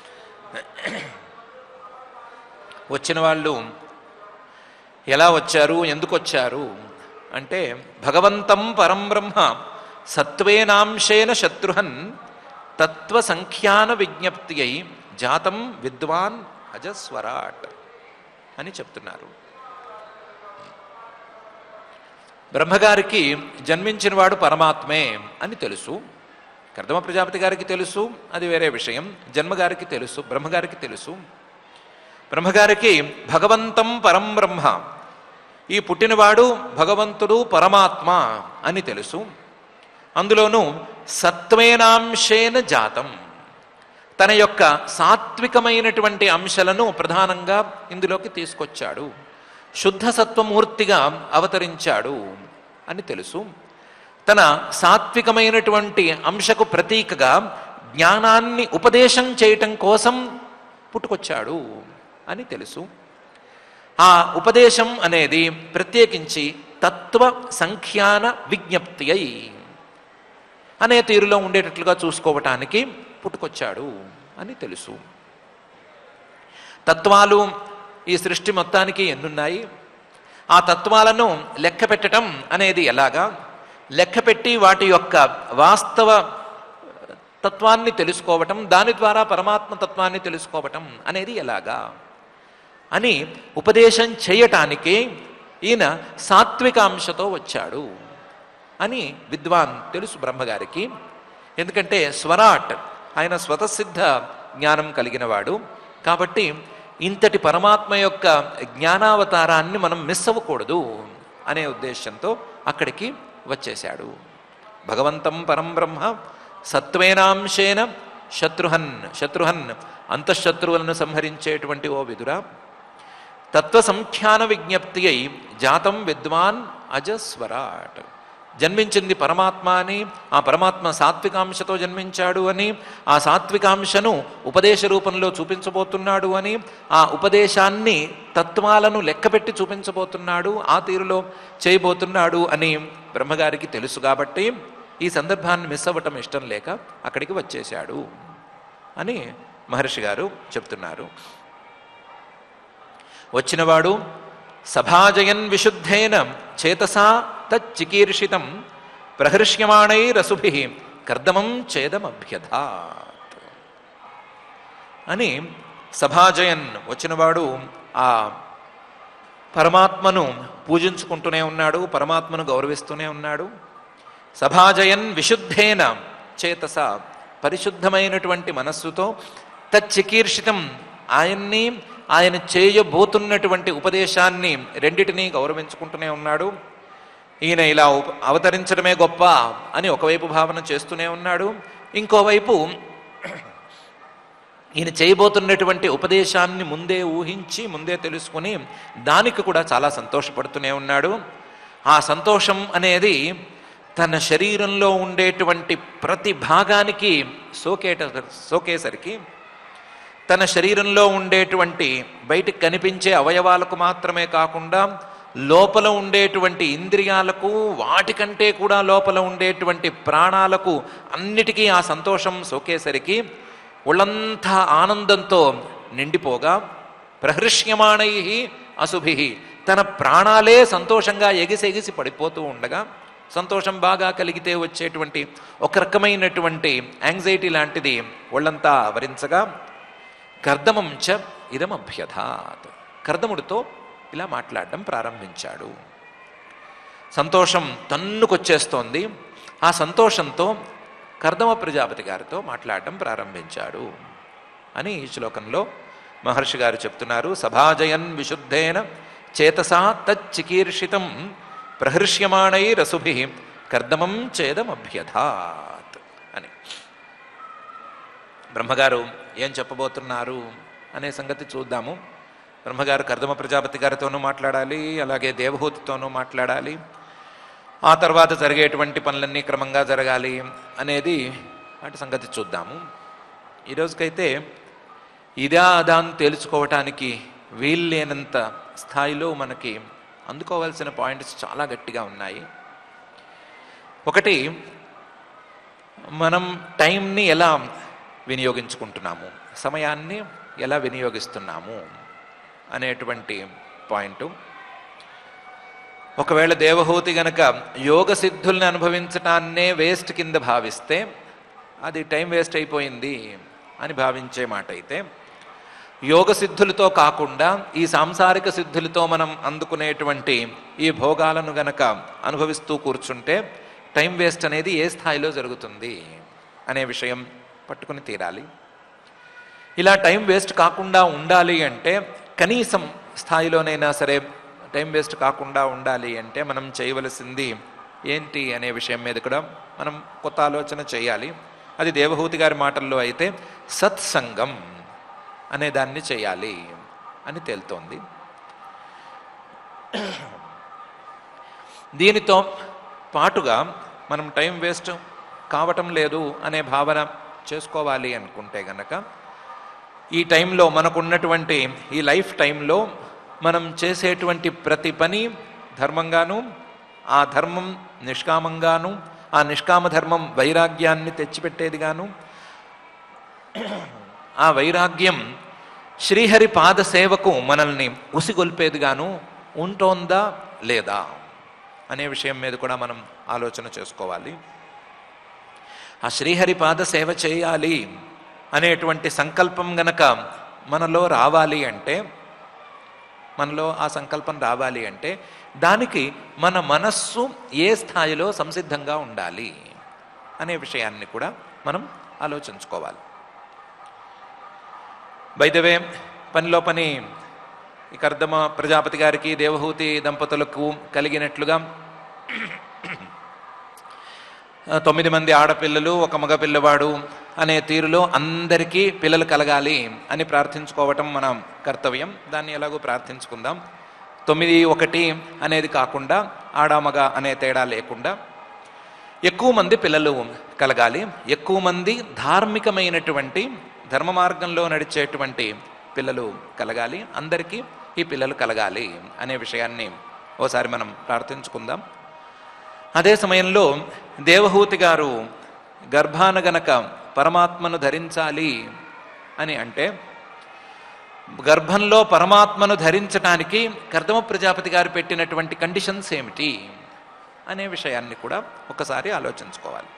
వచ్చిన వాళ్ళు ఎలా వచ్చారు ఎందుకు వచ్చారు అంటే భగవంతం పరం బ్రహ్మ సత్వేనాంశేన శత్రుహన్ తత్వ సంఖ్యాన విజ్ఞప్తి అయి జాతం విద్వాన్ అజస్వరాట్ అని చెప్తున్నారు బ్రహ్మగారికి జన్మించినవాడు పరమాత్మే అని తెలుసు కర్దమ ప్రజాపతి గారికి తెలుసు అది వేరే విషయం జన్మగారికి తెలుసు బ్రహ్మగారికి తెలుసు బ్రహ్మగారికి భగవంతం పరం బ్రహ్మ ఈ పుట్టినవాడు భగవంతుడు పరమాత్మ అని తెలుసు అందులోనూ సత్వేనాంశేన జాతం తన యొక్క సాత్వికమైనటువంటి అంశాలను ప్రధానంగా ఇందులోకి తీసుకొచ్చాడు శుద్ధ సత్వమూర్తిగా అవతరించాడు అని తెలుసు తన సాత్వికమైనటువంటి అంశకు ప్రతీకగా జ్ఞానాన్ని ఉపదేశం చేయటం కోసం పుట్టుకొచ్చాడు అని తెలుసు ఆ ఉపదేశం అనేది ప్రత్యేకించి తత్వ సంఖ్యాన విజ్ఞప్తి అయి అనే తీరులో ఉండేటట్లుగా చూసుకోవటానికి పుట్టుకొచ్చాడు అని తెలుసు తత్వాలు ఈ సృష్టి మొత్తానికి ఎన్నున్నాయి ఆ తత్వాలను లెక్క పెట్టడం అనేది ఎలాగా లెక్క పెట్టి వాటి యొక్క వాస్తవ తత్వాన్ని తెలుసుకోవటం దాని ద్వారా పరమాత్మ తత్వాన్ని తెలుసుకోవటం అనేది ఎలాగా అని ఉపదేశం చేయటానికి ఈయన సాత్వికాంశతో వచ్చాడు అని విద్వాన్ తెలుసు బ్రహ్మగారికి ఎందుకంటే స్వరాట్ ఆయన స్వతసిద్ధ జ్ఞానం కలిగినవాడు కాబట్టి ఇంతటి పరమాత్మ యొక్క జ్ఞానావతారాన్ని మనం మిస్ అవ్వకూడదు అనే ఉద్దేశంతో అక్కడికి వచ్చేశాడు భగవంతం పరం బ్రహ్మ సత్వేనాంశేన శత్రుహన్ శత్రుహన్ అంతఃశత్రువులను సంహరించేటువంటి ఓ విదురా తత్వ సంఖ్యాన విజ్ఞప్తి అయి జాతం విద్వాన్ అజస్వరాట్ జన్మించింది పరమాత్మ అని ఆ పరమాత్మ సాత్వికాంశతో జన్మించాడు అని ఆ సాత్వికాంశను ఉపదేశ రూపంలో చూపించబోతున్నాడు అని ఆ ఉపదేశాన్ని తత్వాలను లెక్కపెట్టి చూపించబోతున్నాడు ఆ తీరులో చేయబోతున్నాడు అని బ్రహ్మగారికి తెలుసు కాబట్టి ఈ సందర్భాన్ని మిస్ అవ్వటం ఇష్టం లేక అక్కడికి వచ్చేశాడు అని మహర్షి గారు చెప్తున్నారు వచ్చినవాడు సభాజయన్ విశుద్ధేన చేతసా తచ్చికీర్షితం ప్రహర్ష్యమాణైరసుభి కర్దమం చేదమభ్యధాత్ అని సభాజయన్ వచ్చినవాడు ఆ పరమాత్మను పూజించుకుంటూనే ఉన్నాడు పరమాత్మను గౌరవిస్తూనే ఉన్నాడు సభాజయన్ విశుద్ధేన చేతస పరిశుద్ధమైనటువంటి మనస్సుతో తచ్చికీర్షితం ఆయన్ని ఆయన చేయబోతున్నటువంటి ఉపదేశాన్ని రెండిటినీ గౌరవించుకుంటూనే ఉన్నాడు ఈయన ఇలా ఉప అవతరించడమే గొప్ప అని ఒకవైపు భావన చేస్తూనే ఉన్నాడు ఇంకోవైపు ఈయన చేయబోతున్నటువంటి ఉపదేశాన్ని ముందే ఊహించి ముందే తెలుసుకుని దానికి కూడా చాలా సంతోషపడుతూనే ఉన్నాడు ఆ సంతోషం అనేది తన శరీరంలో ఉండేటువంటి ప్రతి భాగానికి సోకేట సోకేసరికి తన శరీరంలో ఉండేటువంటి బయటికి కనిపించే అవయవాలకు మాత్రమే కాకుండా లోపల ఉండేటువంటి ఇంద్రియాలకు వాటికంటే కూడా లోపల ఉండేటువంటి ప్రాణాలకు అన్నిటికీ ఆ సంతోషం సోకేసరికి ఒళ్ళంతా ఆనందంతో నిండిపోగా ప్రహృష్యమాణై అశుభి తన ప్రాణాలే సంతోషంగా ఎగిసి ఎగిసి పడిపోతూ ఉండగా సంతోషం బాగా కలిగితే వచ్చేటువంటి ఒక రకమైనటువంటి యాంగ్జైటీ లాంటిది ఒళ్ళంతా ఆవరించగా కర్దమం చ ఇదమభ్యధాత్ కర్దముడితో ఇలా మాట్లాడడం ప్రారంభించాడు సంతోషం తన్నుకొచ్చేస్తోంది ఆ సంతోషంతో కర్దమ ప్రజాపతి గారితో మాట్లాడడం ప్రారంభించాడు అని ఈ శ్లోకంలో మహర్షి గారు చెప్తున్నారు సభాజయన్ విశుద్ధేన చేతసా తచ్చికీర్షితం ప్రహర్ష్యమాణై రసుభి కర్దమం చేదమభ్యధాత్ అని బ్రహ్మగారు ఏం చెప్పబోతున్నారు అనే సంగతి చూద్దాము బ్రహ్మగారు కర్దమ ప్రజాపతి గారితోనూ మాట్లాడాలి అలాగే దేవహూతితోనూ మాట్లాడాలి ఆ తర్వాత జరిగేటువంటి పనులన్నీ క్రమంగా జరగాలి అనేది వాటి సంగతి చూద్దాము ఈరోజుకైతే ఇదా అదా అని తేల్చుకోవటానికి వీల్లేనంత స్థాయిలో మనకి అందుకోవాల్సిన పాయింట్స్ చాలా గట్టిగా ఉన్నాయి ఒకటి మనం టైంని ఎలా వినియోగించుకుంటున్నాము సమయాన్ని ఎలా వినియోగిస్తున్నాము అనేటువంటి పాయింట్ ఒకవేళ దేవహూతి గనక యోగ సిద్ధుల్ని అనుభవించటాన్నే వేస్ట్ కింద భావిస్తే అది టైం వేస్ట్ అయిపోయింది అని భావించే మాట అయితే యోగ సిద్ధులతో కాకుండా ఈ సాంసారిక సిద్ధులతో మనం అందుకునేటువంటి ఈ భోగాలను గనక అనుభవిస్తూ కూర్చుంటే టైం వేస్ట్ అనేది ఏ స్థాయిలో జరుగుతుంది అనే విషయం పట్టుకుని తీరాలి ఇలా టైం వేస్ట్ కాకుండా ఉండాలి అంటే కనీసం స్థాయిలోనైనా సరే టైం వేస్ట్ కాకుండా ఉండాలి అంటే మనం చేయవలసింది ఏంటి అనే విషయం మీద కూడా మనం కొత్త ఆలోచన చేయాలి అది దేవహూతి గారి మాటల్లో అయితే సత్సంగం అనే దాన్ని చేయాలి అని తేలుతోంది దీనితో పాటుగా మనం టైం వేస్ట్ కావటం లేదు అనే భావన చేసుకోవాలి అనుకుంటే గనక ఈ టైంలో మనకున్నటువంటి ఈ లైఫ్ టైంలో మనం చేసేటువంటి ప్రతి పని ధర్మంగాను ఆ ధర్మం నిష్కామంగాను ఆ నిష్కామ ధర్మం వైరాగ్యాన్ని తెచ్చిపెట్టేదిగాను ఆ వైరాగ్యం శ్రీహరి పాద సేవకు మనల్ని ఉసిగొల్పేదిగాను ఉంటోందా లేదా అనే విషయం మీద కూడా మనం ఆలోచన చేసుకోవాలి ఆ శ్రీహరి పాద సేవ చేయాలి అనేటువంటి సంకల్పం గనక మనలో రావాలి అంటే మనలో ఆ సంకల్పం రావాలి అంటే దానికి మన మనస్సు ఏ స్థాయిలో సంసిద్ధంగా ఉండాలి అనే విషయాన్ని కూడా మనం ఆలోచించుకోవాలి వైదవే పనిలో పని ఈ కర్దమ ప్రజాపతి గారికి దేవహూతి దంపతులకు కలిగినట్లుగా ఆ, తొమ్మిది మంది ఆడపిల్లలు ఒక మగ పిల్లవాడు అనే తీరులో అందరికీ పిల్లలు కలగాలి అని ప్రార్థించుకోవటం మన కర్తవ్యం దాన్ని ఎలాగో ప్రార్థించుకుందాం తొమ్మిది ఒకటి అనేది కాకుండా ఆడ మగ అనే తేడా లేకుండా ఎక్కువ మంది పిల్లలు కలగాలి ఎక్కువ మంది ధార్మికమైనటువంటి ధర్మ మార్గంలో నడిచేటువంటి పిల్లలు కలగాలి అందరికీ ఈ పిల్లలు కలగాలి అనే విషయాన్ని ఓసారి మనం ప్రార్థించుకుందాం అదే సమయంలో దేవహూతి గారు గర్భాన గనక పరమాత్మను ధరించాలి అని అంటే గర్భంలో పరమాత్మను ధరించడానికి కర్దమ ప్రజాపతి గారు పెట్టినటువంటి కండిషన్స్ ఏమిటి అనే విషయాన్ని కూడా ఒకసారి ఆలోచించుకోవాలి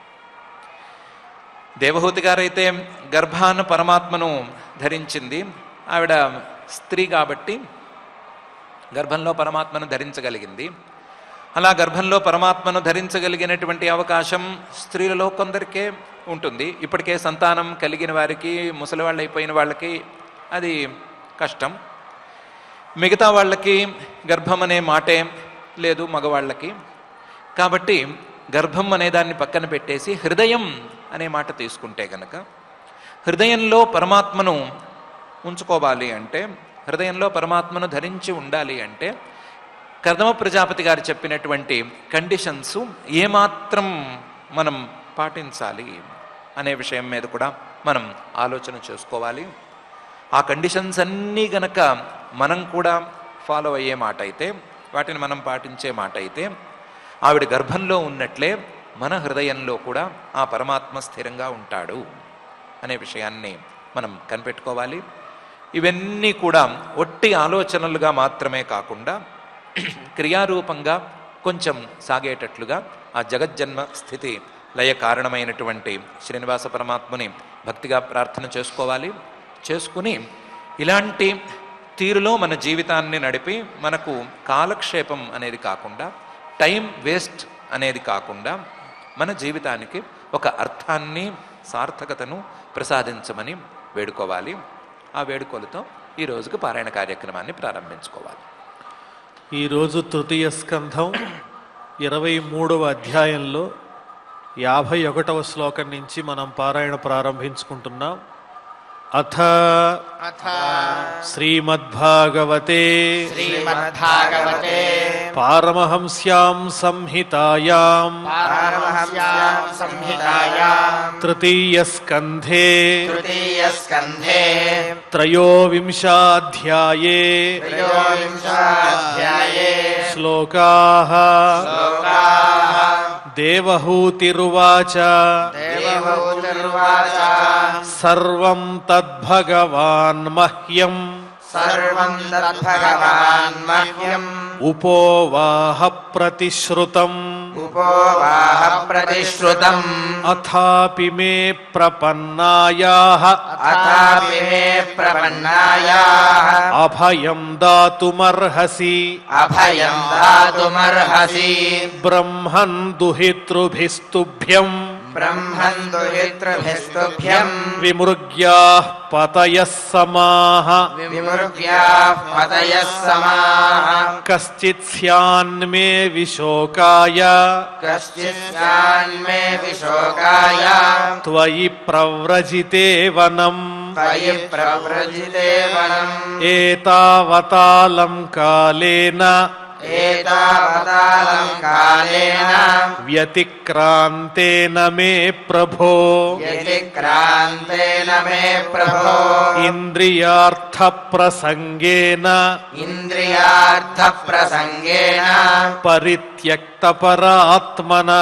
దేవహూతి గారైతే గర్భాన పరమాత్మను ధరించింది ఆవిడ స్త్రీ కాబట్టి గర్భంలో పరమాత్మను ధరించగలిగింది అలా గర్భంలో పరమాత్మను ధరించగలిగినటువంటి అవకాశం స్త్రీలలో కొందరికే ఉంటుంది ఇప్పటికే సంతానం కలిగిన వారికి ముసలివాళ్ళు అయిపోయిన వాళ్ళకి అది కష్టం మిగతా వాళ్ళకి గర్భం అనే మాటే లేదు మగవాళ్ళకి కాబట్టి గర్భం అనే దాన్ని పక్కన పెట్టేసి హృదయం అనే మాట తీసుకుంటే గనక హృదయంలో పరమాత్మను ఉంచుకోవాలి అంటే హృదయంలో పరమాత్మను ధరించి ఉండాలి అంటే కర్దమ ప్రజాపతి గారు చెప్పినటువంటి కండిషన్స్ ఏమాత్రం మనం పాటించాలి అనే విషయం మీద కూడా మనం ఆలోచన చేసుకోవాలి ఆ కండిషన్స్ అన్నీ గనక మనం కూడా ఫాలో అయ్యే మాట అయితే వాటిని మనం పాటించే మాట అయితే ఆవిడ గర్భంలో ఉన్నట్లే మన హృదయంలో కూడా ఆ పరమాత్మ స్థిరంగా ఉంటాడు అనే విషయాన్ని మనం కనిపెట్టుకోవాలి ఇవన్నీ కూడా ఒట్టి ఆలోచనలుగా మాత్రమే కాకుండా క్రియారూపంగా కొంచెం సాగేటట్లుగా ఆ జగజ్జన్మ స్థితి లయ కారణమైనటువంటి శ్రీనివాస పరమాత్ముని భక్తిగా ప్రార్థన చేసుకోవాలి చేసుకుని ఇలాంటి తీరులో మన జీవితాన్ని నడిపి మనకు కాలక్షేపం అనేది కాకుండా టైం వేస్ట్ అనేది కాకుండా మన జీవితానికి ఒక అర్థాన్ని సార్థకతను ప్రసాదించమని వేడుకోవాలి ఆ వేడుకలతో ఈ రోజుకు పారాయణ కార్యక్రమాన్ని ప్రారంభించుకోవాలి ఈరోజు తృతీయ స్కంధం ఇరవై మూడవ అధ్యాయంలో యాభై ఒకటవ శ్లోకం నుంచి మనం పారాయణ ప్రారంభించుకుంటున్నాం అథ అథ శ్రీమద్భాగవతే శ్రీమద్భాగవతే పారమహంస్యాం సంహితాయాం పారమహంస్యాం సంహితాయాం తృతీయ స్కంధే తృతీయస్కంధే త్రయోవింశాధ్యాయే త్రయోవింశాధ్యాయే శ్లోకాः శ్లోకాः దేవహూతిరువాచ దేవహూతిర్వాచ సర్వం తద్భగవాన్ మహ్యం సర్వం తద్భగవాన్ మహ్యం ఉపోవాహ ప్రతిశ్రుతం ఉపోవాహ ప్రతిశ్రుతం అథాపి మే ప్రపన్నాయాః అథాపి మే ప్రపన్నాయాః అభయం దాతుమర్హసి అభయం దాతుమర్హసి బ్రహ్మన్ దుహితృభిస్తుభ్యం బ్రహ్మన్ దుహితృభిస్తుభ్యం విమృగ్యాః పతయः సమాః విమృగ్యాః పతయः సమాః కశ్చిత్ స్యాన్మే విశోకాయ కశ్చిత్ స్యాన్మే విశోకాయ త్వయి ప్రవ్రజితే వనం త్వయి ప్రవ్రజితే వనం ఏతావతాలం కాలేన ఏతావతాలం కాలేన వ్యతిక్రాంతేన మే ప్రభో వ్యతిక్రాంతేన మే ప్రభో ఇంద్రియార్థ ప్రసంగేన ఇంద్రియార్థ ప్రసంగేన పరిత్యక్త పరాత్మన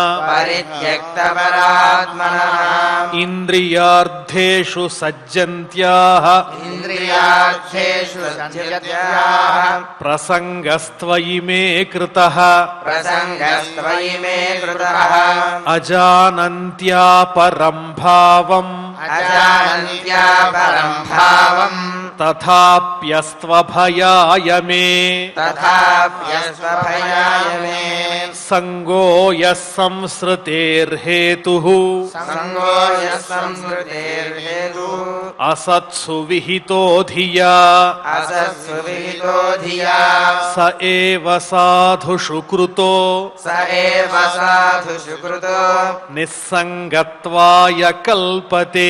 పరిత్యక్తపరాత్మనః ఇంద్రియార్థేషు సజ్జంత్యా ఇంద్రియార్థేషు సంజత్యాః ప్రసంగస్త్వయి మే కృత ప్రసంగస్త్వయి మే కృతః అజానంత్యా పరం భావం అజానంత్యా పరం భావం తథాప్యస్త్వభయాయ మే తథాప్యస్వభయాయ మే సంగోయ సంసృతేర్హేతు సంగో సంస్కృతేర్హేతు అసత్సు విహితో ధియా అసత్సు విహితో ధియా స ఏవ సాధుషు కృతో స ఏవ సాధుషు కృతో నిస్సంగత్వాయ కల్పతే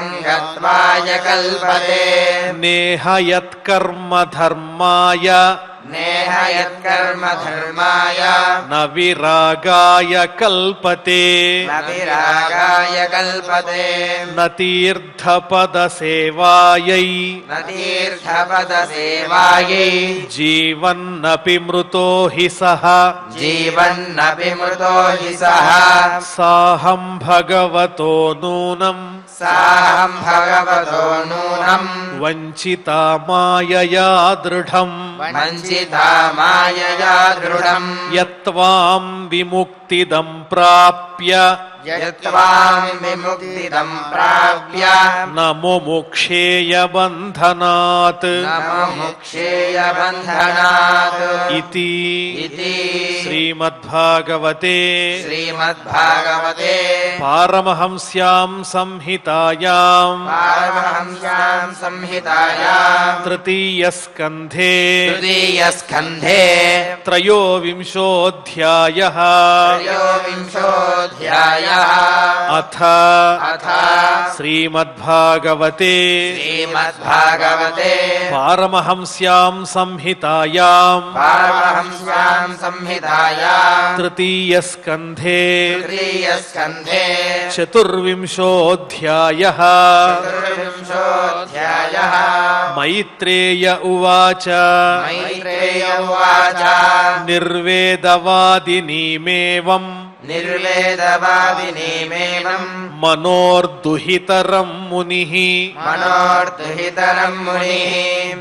నిస్సంగత్వాయ కల్పతే నేహ యత్కర్మ ధర్మాయ नेह यत्कर्म धर्माय न विरागाय कल्पते न विरागाय कल्पते न तीर्थपदसेवायै न तीर्थपदसेवायै जीवन्नपि मृतो हि सः जीवन्नपि मृतो हि सः साहं भगवतो नूनम् साहं भगवतो नूनम् वञ्चिता मायया दृढम् वञ्चिता मायया दृढम् यत्त्वां विमुक्तिदं प्राप्य यत्त्वाम् विमुक्तिदम् प्राप्य न मुमुक्षेय बन्धनात् नममुक्षेय बन्धनात् इति इति श्रीमद्भागवते श्रीमद्भागवते पारमहंस्यां संहितायाम् पारमहंस्याम् संहितायाम् तृतीयस्कन्धे तृतीयस्कन्धे त्रयोविंशोऽध्यायः त्रयोविंशोऽध्यायः अथ अथ श्रीमद्भागवते श्रीमद्भागवते पारमहंस्यां संहितायाम् पारमहंस्याम् संहितायाम् तृतीयस्कन्धे तृतीयस्कन्धे चतुर्विंशोऽध्यायः चतुर्विंशोऽध्यायः मैत्रेय उवाच मैत्रेय उवाच निर्वेदवादिनीमेवम् निर्वेदवादिनीमेवम् मनोर्दुहितरम् मुनिः मनोर्दुहितरम् मुनिः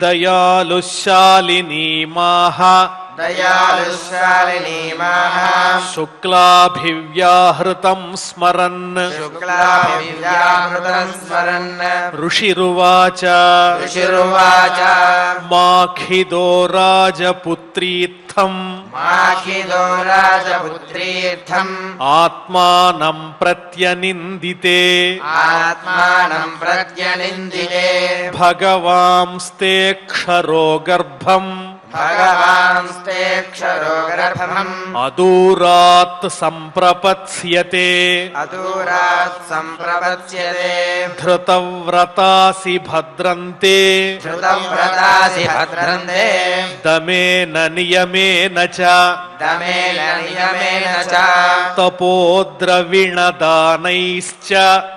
दयालुशालिनीमाह दयालुशालिनीमाः शुक्लाभिव्याहृतम् स्मरन् शुक्लाभिव्याहृतम् स्मरन् ऋषिरुवाच ऋषिरुवाच माखिदो राजपुत्रीत्थम् माखिदो राजपुत्रीर्थम् आत्मानं प्रत्यनिन्दिते आत्मानम् प्रत्यनिन्दिते भगवांस्ते क्षरो गर्भम् भगवांस्तेऽक्षरो गर्भम् अदूरात् सम्प्रपत्स्यते अदूरात् सम्प्रपच्यते धृतव्रतासि भद्रन्ते श्रुतव्रतासि भद्रन्ते दमेन नियमेन च दमेन नियमेन च तपोद्रविणदानैश्च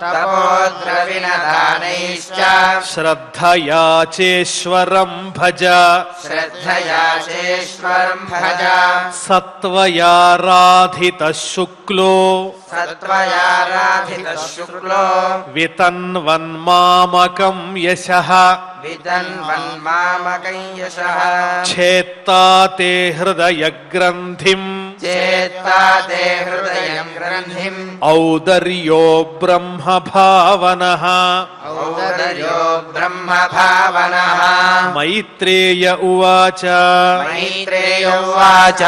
तपोद्रविणदानैश्च श्रद्धया चेश्वरम् भज श्रद्धया चेश्वरम् भज सत्त्वयाराधितः शुक्लो सत्त्वयाराधितः शुक्लो वितन्वन्मामकम् यशः वितन्वन्मामकं यशः छेत्ता ते हृदयग्रन्थिम् चेत्ता ते हृदयम् ग्रन्थिम् औदर्यो ब्रह्मभावनः औदर्यो ब्रह्मभावनः मैत्रेय उवाच मैत्रेय उवाच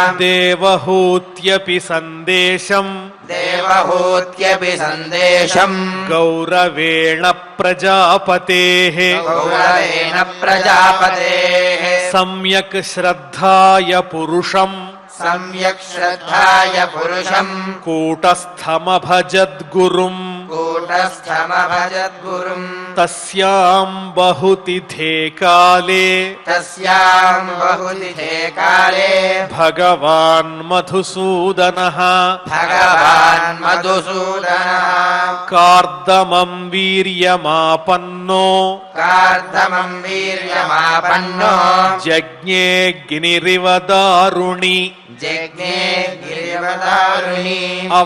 देवहूत्यपि सन्देशम् देवहूत्यपि सन्देशम् गौरवेण प्रजापतेः गौरवेण प्रजापतेः सम्यक् श्रद्धाय पुरुषम् सम्यक् श्रद्धाय पुरुषम् कूटस्थमभजद्गुरुम् कूटस्थमभजद्गुरुम् तस्याम् बहुतिथे काले तस्याम् बहुतिथे काले भगवान् मधुसूदनः भगवान् मधुसूदनः कार्दमम् वीर्यमापन्नो कार्दमम् वीर्यमापन्नो जज्ञेऽग्निरिव दारुणि जज्ञे गिरिवदारुणि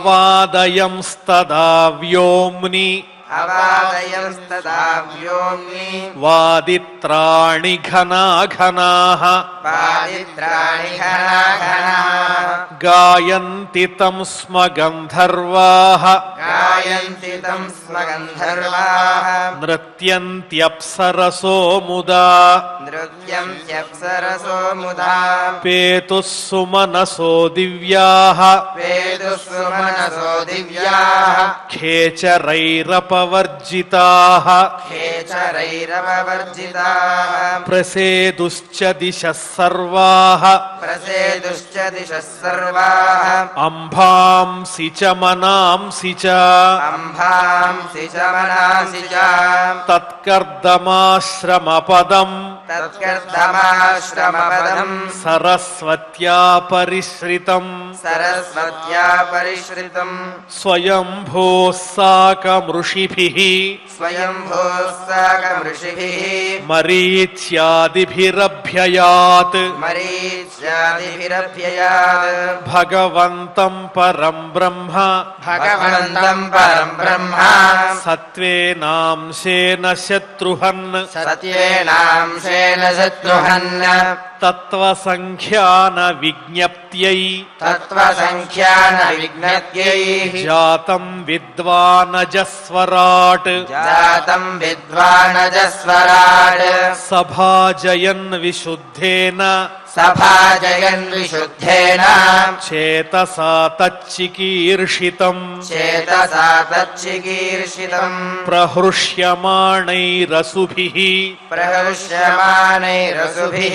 अवादयंस्तदा व्योम्नि अवादयंस्तदा व्योम्नि वादित्राणि घनाघनाः पादित्राणि घनाघनाः गायन्ति तं स्म गन्धर्वाः गायन्ति तं स्म गन्धर्वाः नृत्यन्त्यप्सरसो मुदा नृत्यन्त्यप्सरसो मुदा पेतुः सुमनसो दिव्याः वेदुषु मनसो दिव्याः खेचरैरपवर्जिताः खेचरैरववर्जिताः प्रसेदुश्च दिशः सर्वाः प्रसेदुश्च दिशः सर्वाः अम्भांसि च मनांसि च अम्भांसि च मनासि च तत्कर्दमाश्रमपदम् तत्कर्दमाश्रमपदम् సరస్వత్యా పరిశ్రితం सरस्वत्या परिश्रितम् స్వయంభూ సాకమృషిభిః स्वयम्भोः साकमृषिभिः మరీచ్యాదిభిరభ్యయాత్ मरीच्यादिभिरभ्ययात् భగవంతం పరం బ్రహ్మ भगवन्तम् परम् ब्रह्म సత్వేనాంశేన శత్రుహన్ सत्येनांशेन शत्रुहन् తత్వసంఖ్యాన విజ్ఞప్త్యై तत्त्वसङ्ख्यानविज्ञत्यैः జాతం విద్వానజస్వరాట్ जातम् विद्वानजस्वराट् సభాజయన్ విశుద్ధేన सभाजयन् विशुद्धेन చేతసా తచ్చికీర్షితం चेतसा तच्चिकीर्षितम् ప్రహృష్యమాణైరసుభిః प्रहृष्यमानैरसुभिः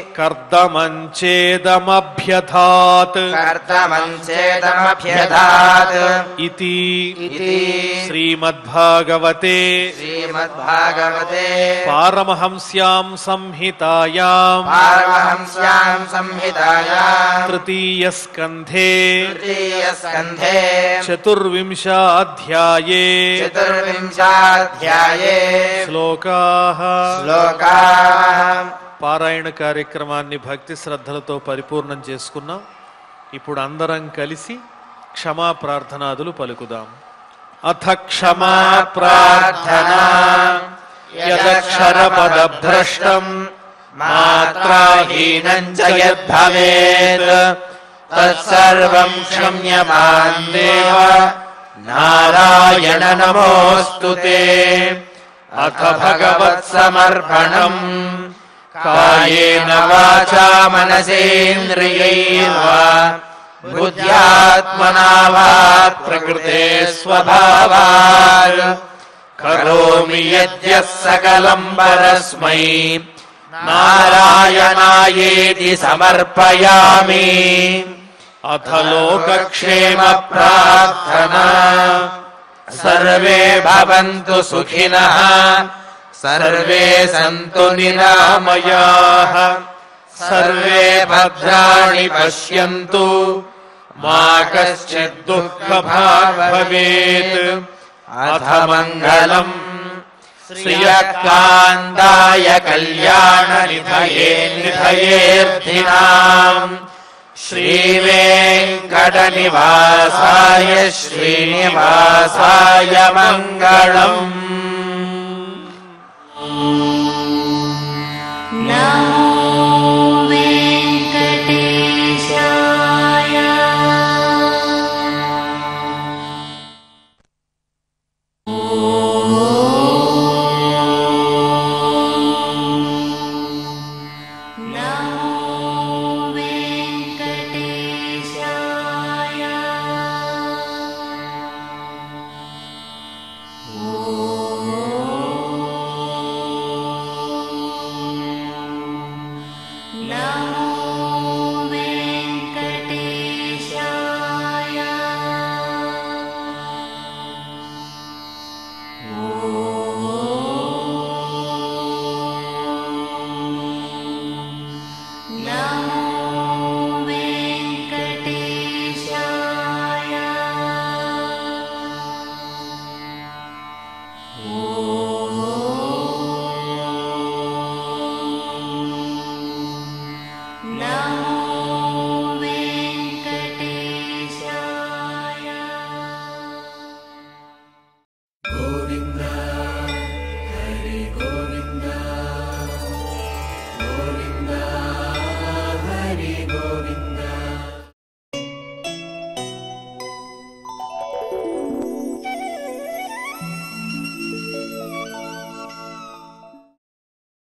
కర్దమంచేదమభ్యథాత్ कर्तमञ्चेतमभ्यधात् इति इति श्रीमद्भागवते श्रीमद्भागवते पारमहंस्यां संहितायां पारमहंस्याम् संहितायाम् तृतीयस्कन्धे तृतीयस्कन्धे चतुर्विंशाध्याये चतुर्विंशाध्याये श्लोकाः श्लोकाः పారాయణ కార్యక్రమాన్ని భక్తి శ్రద్ధలతో పరిపూర్ణం చేసుకున్నాం ఇప్పుడు అందరం కలిసి క్షమా ప్రార్థనాదులు పలుకుదాం అథ క్షమా ప్రార్థనా యదక్షరపదభ్రష్టం मात्राहीनम् च यद्भवेत् तत्सर्वम् क्षम्यमान् देव नारायण नमोऽस्तु ते अथ भगवत्समर्पणम् कायेन वाचा मनसेन्द्रियैर्वा बुद्ध्यात्मना वा प्रकृते स्वभावात् करोमि यद्यः सकलम् परस्मै नारायणायेति समर्पयामि అథ लोकक्षेम प्रार्थना सर्वे भवन्तु सुखिनः सर्वे सन्तु निरामयाः सर्वे भद्राणि पश्यन्तु मा कश्चित् दुःखभाग् भवेत् अथ मङ्गलम् श्रियकान्ताय कल्याणनिधये निधयेऽर्थिनाम् श्रीवेङ्कटनिवासाय श्रीनिवासाय मङ्गलम्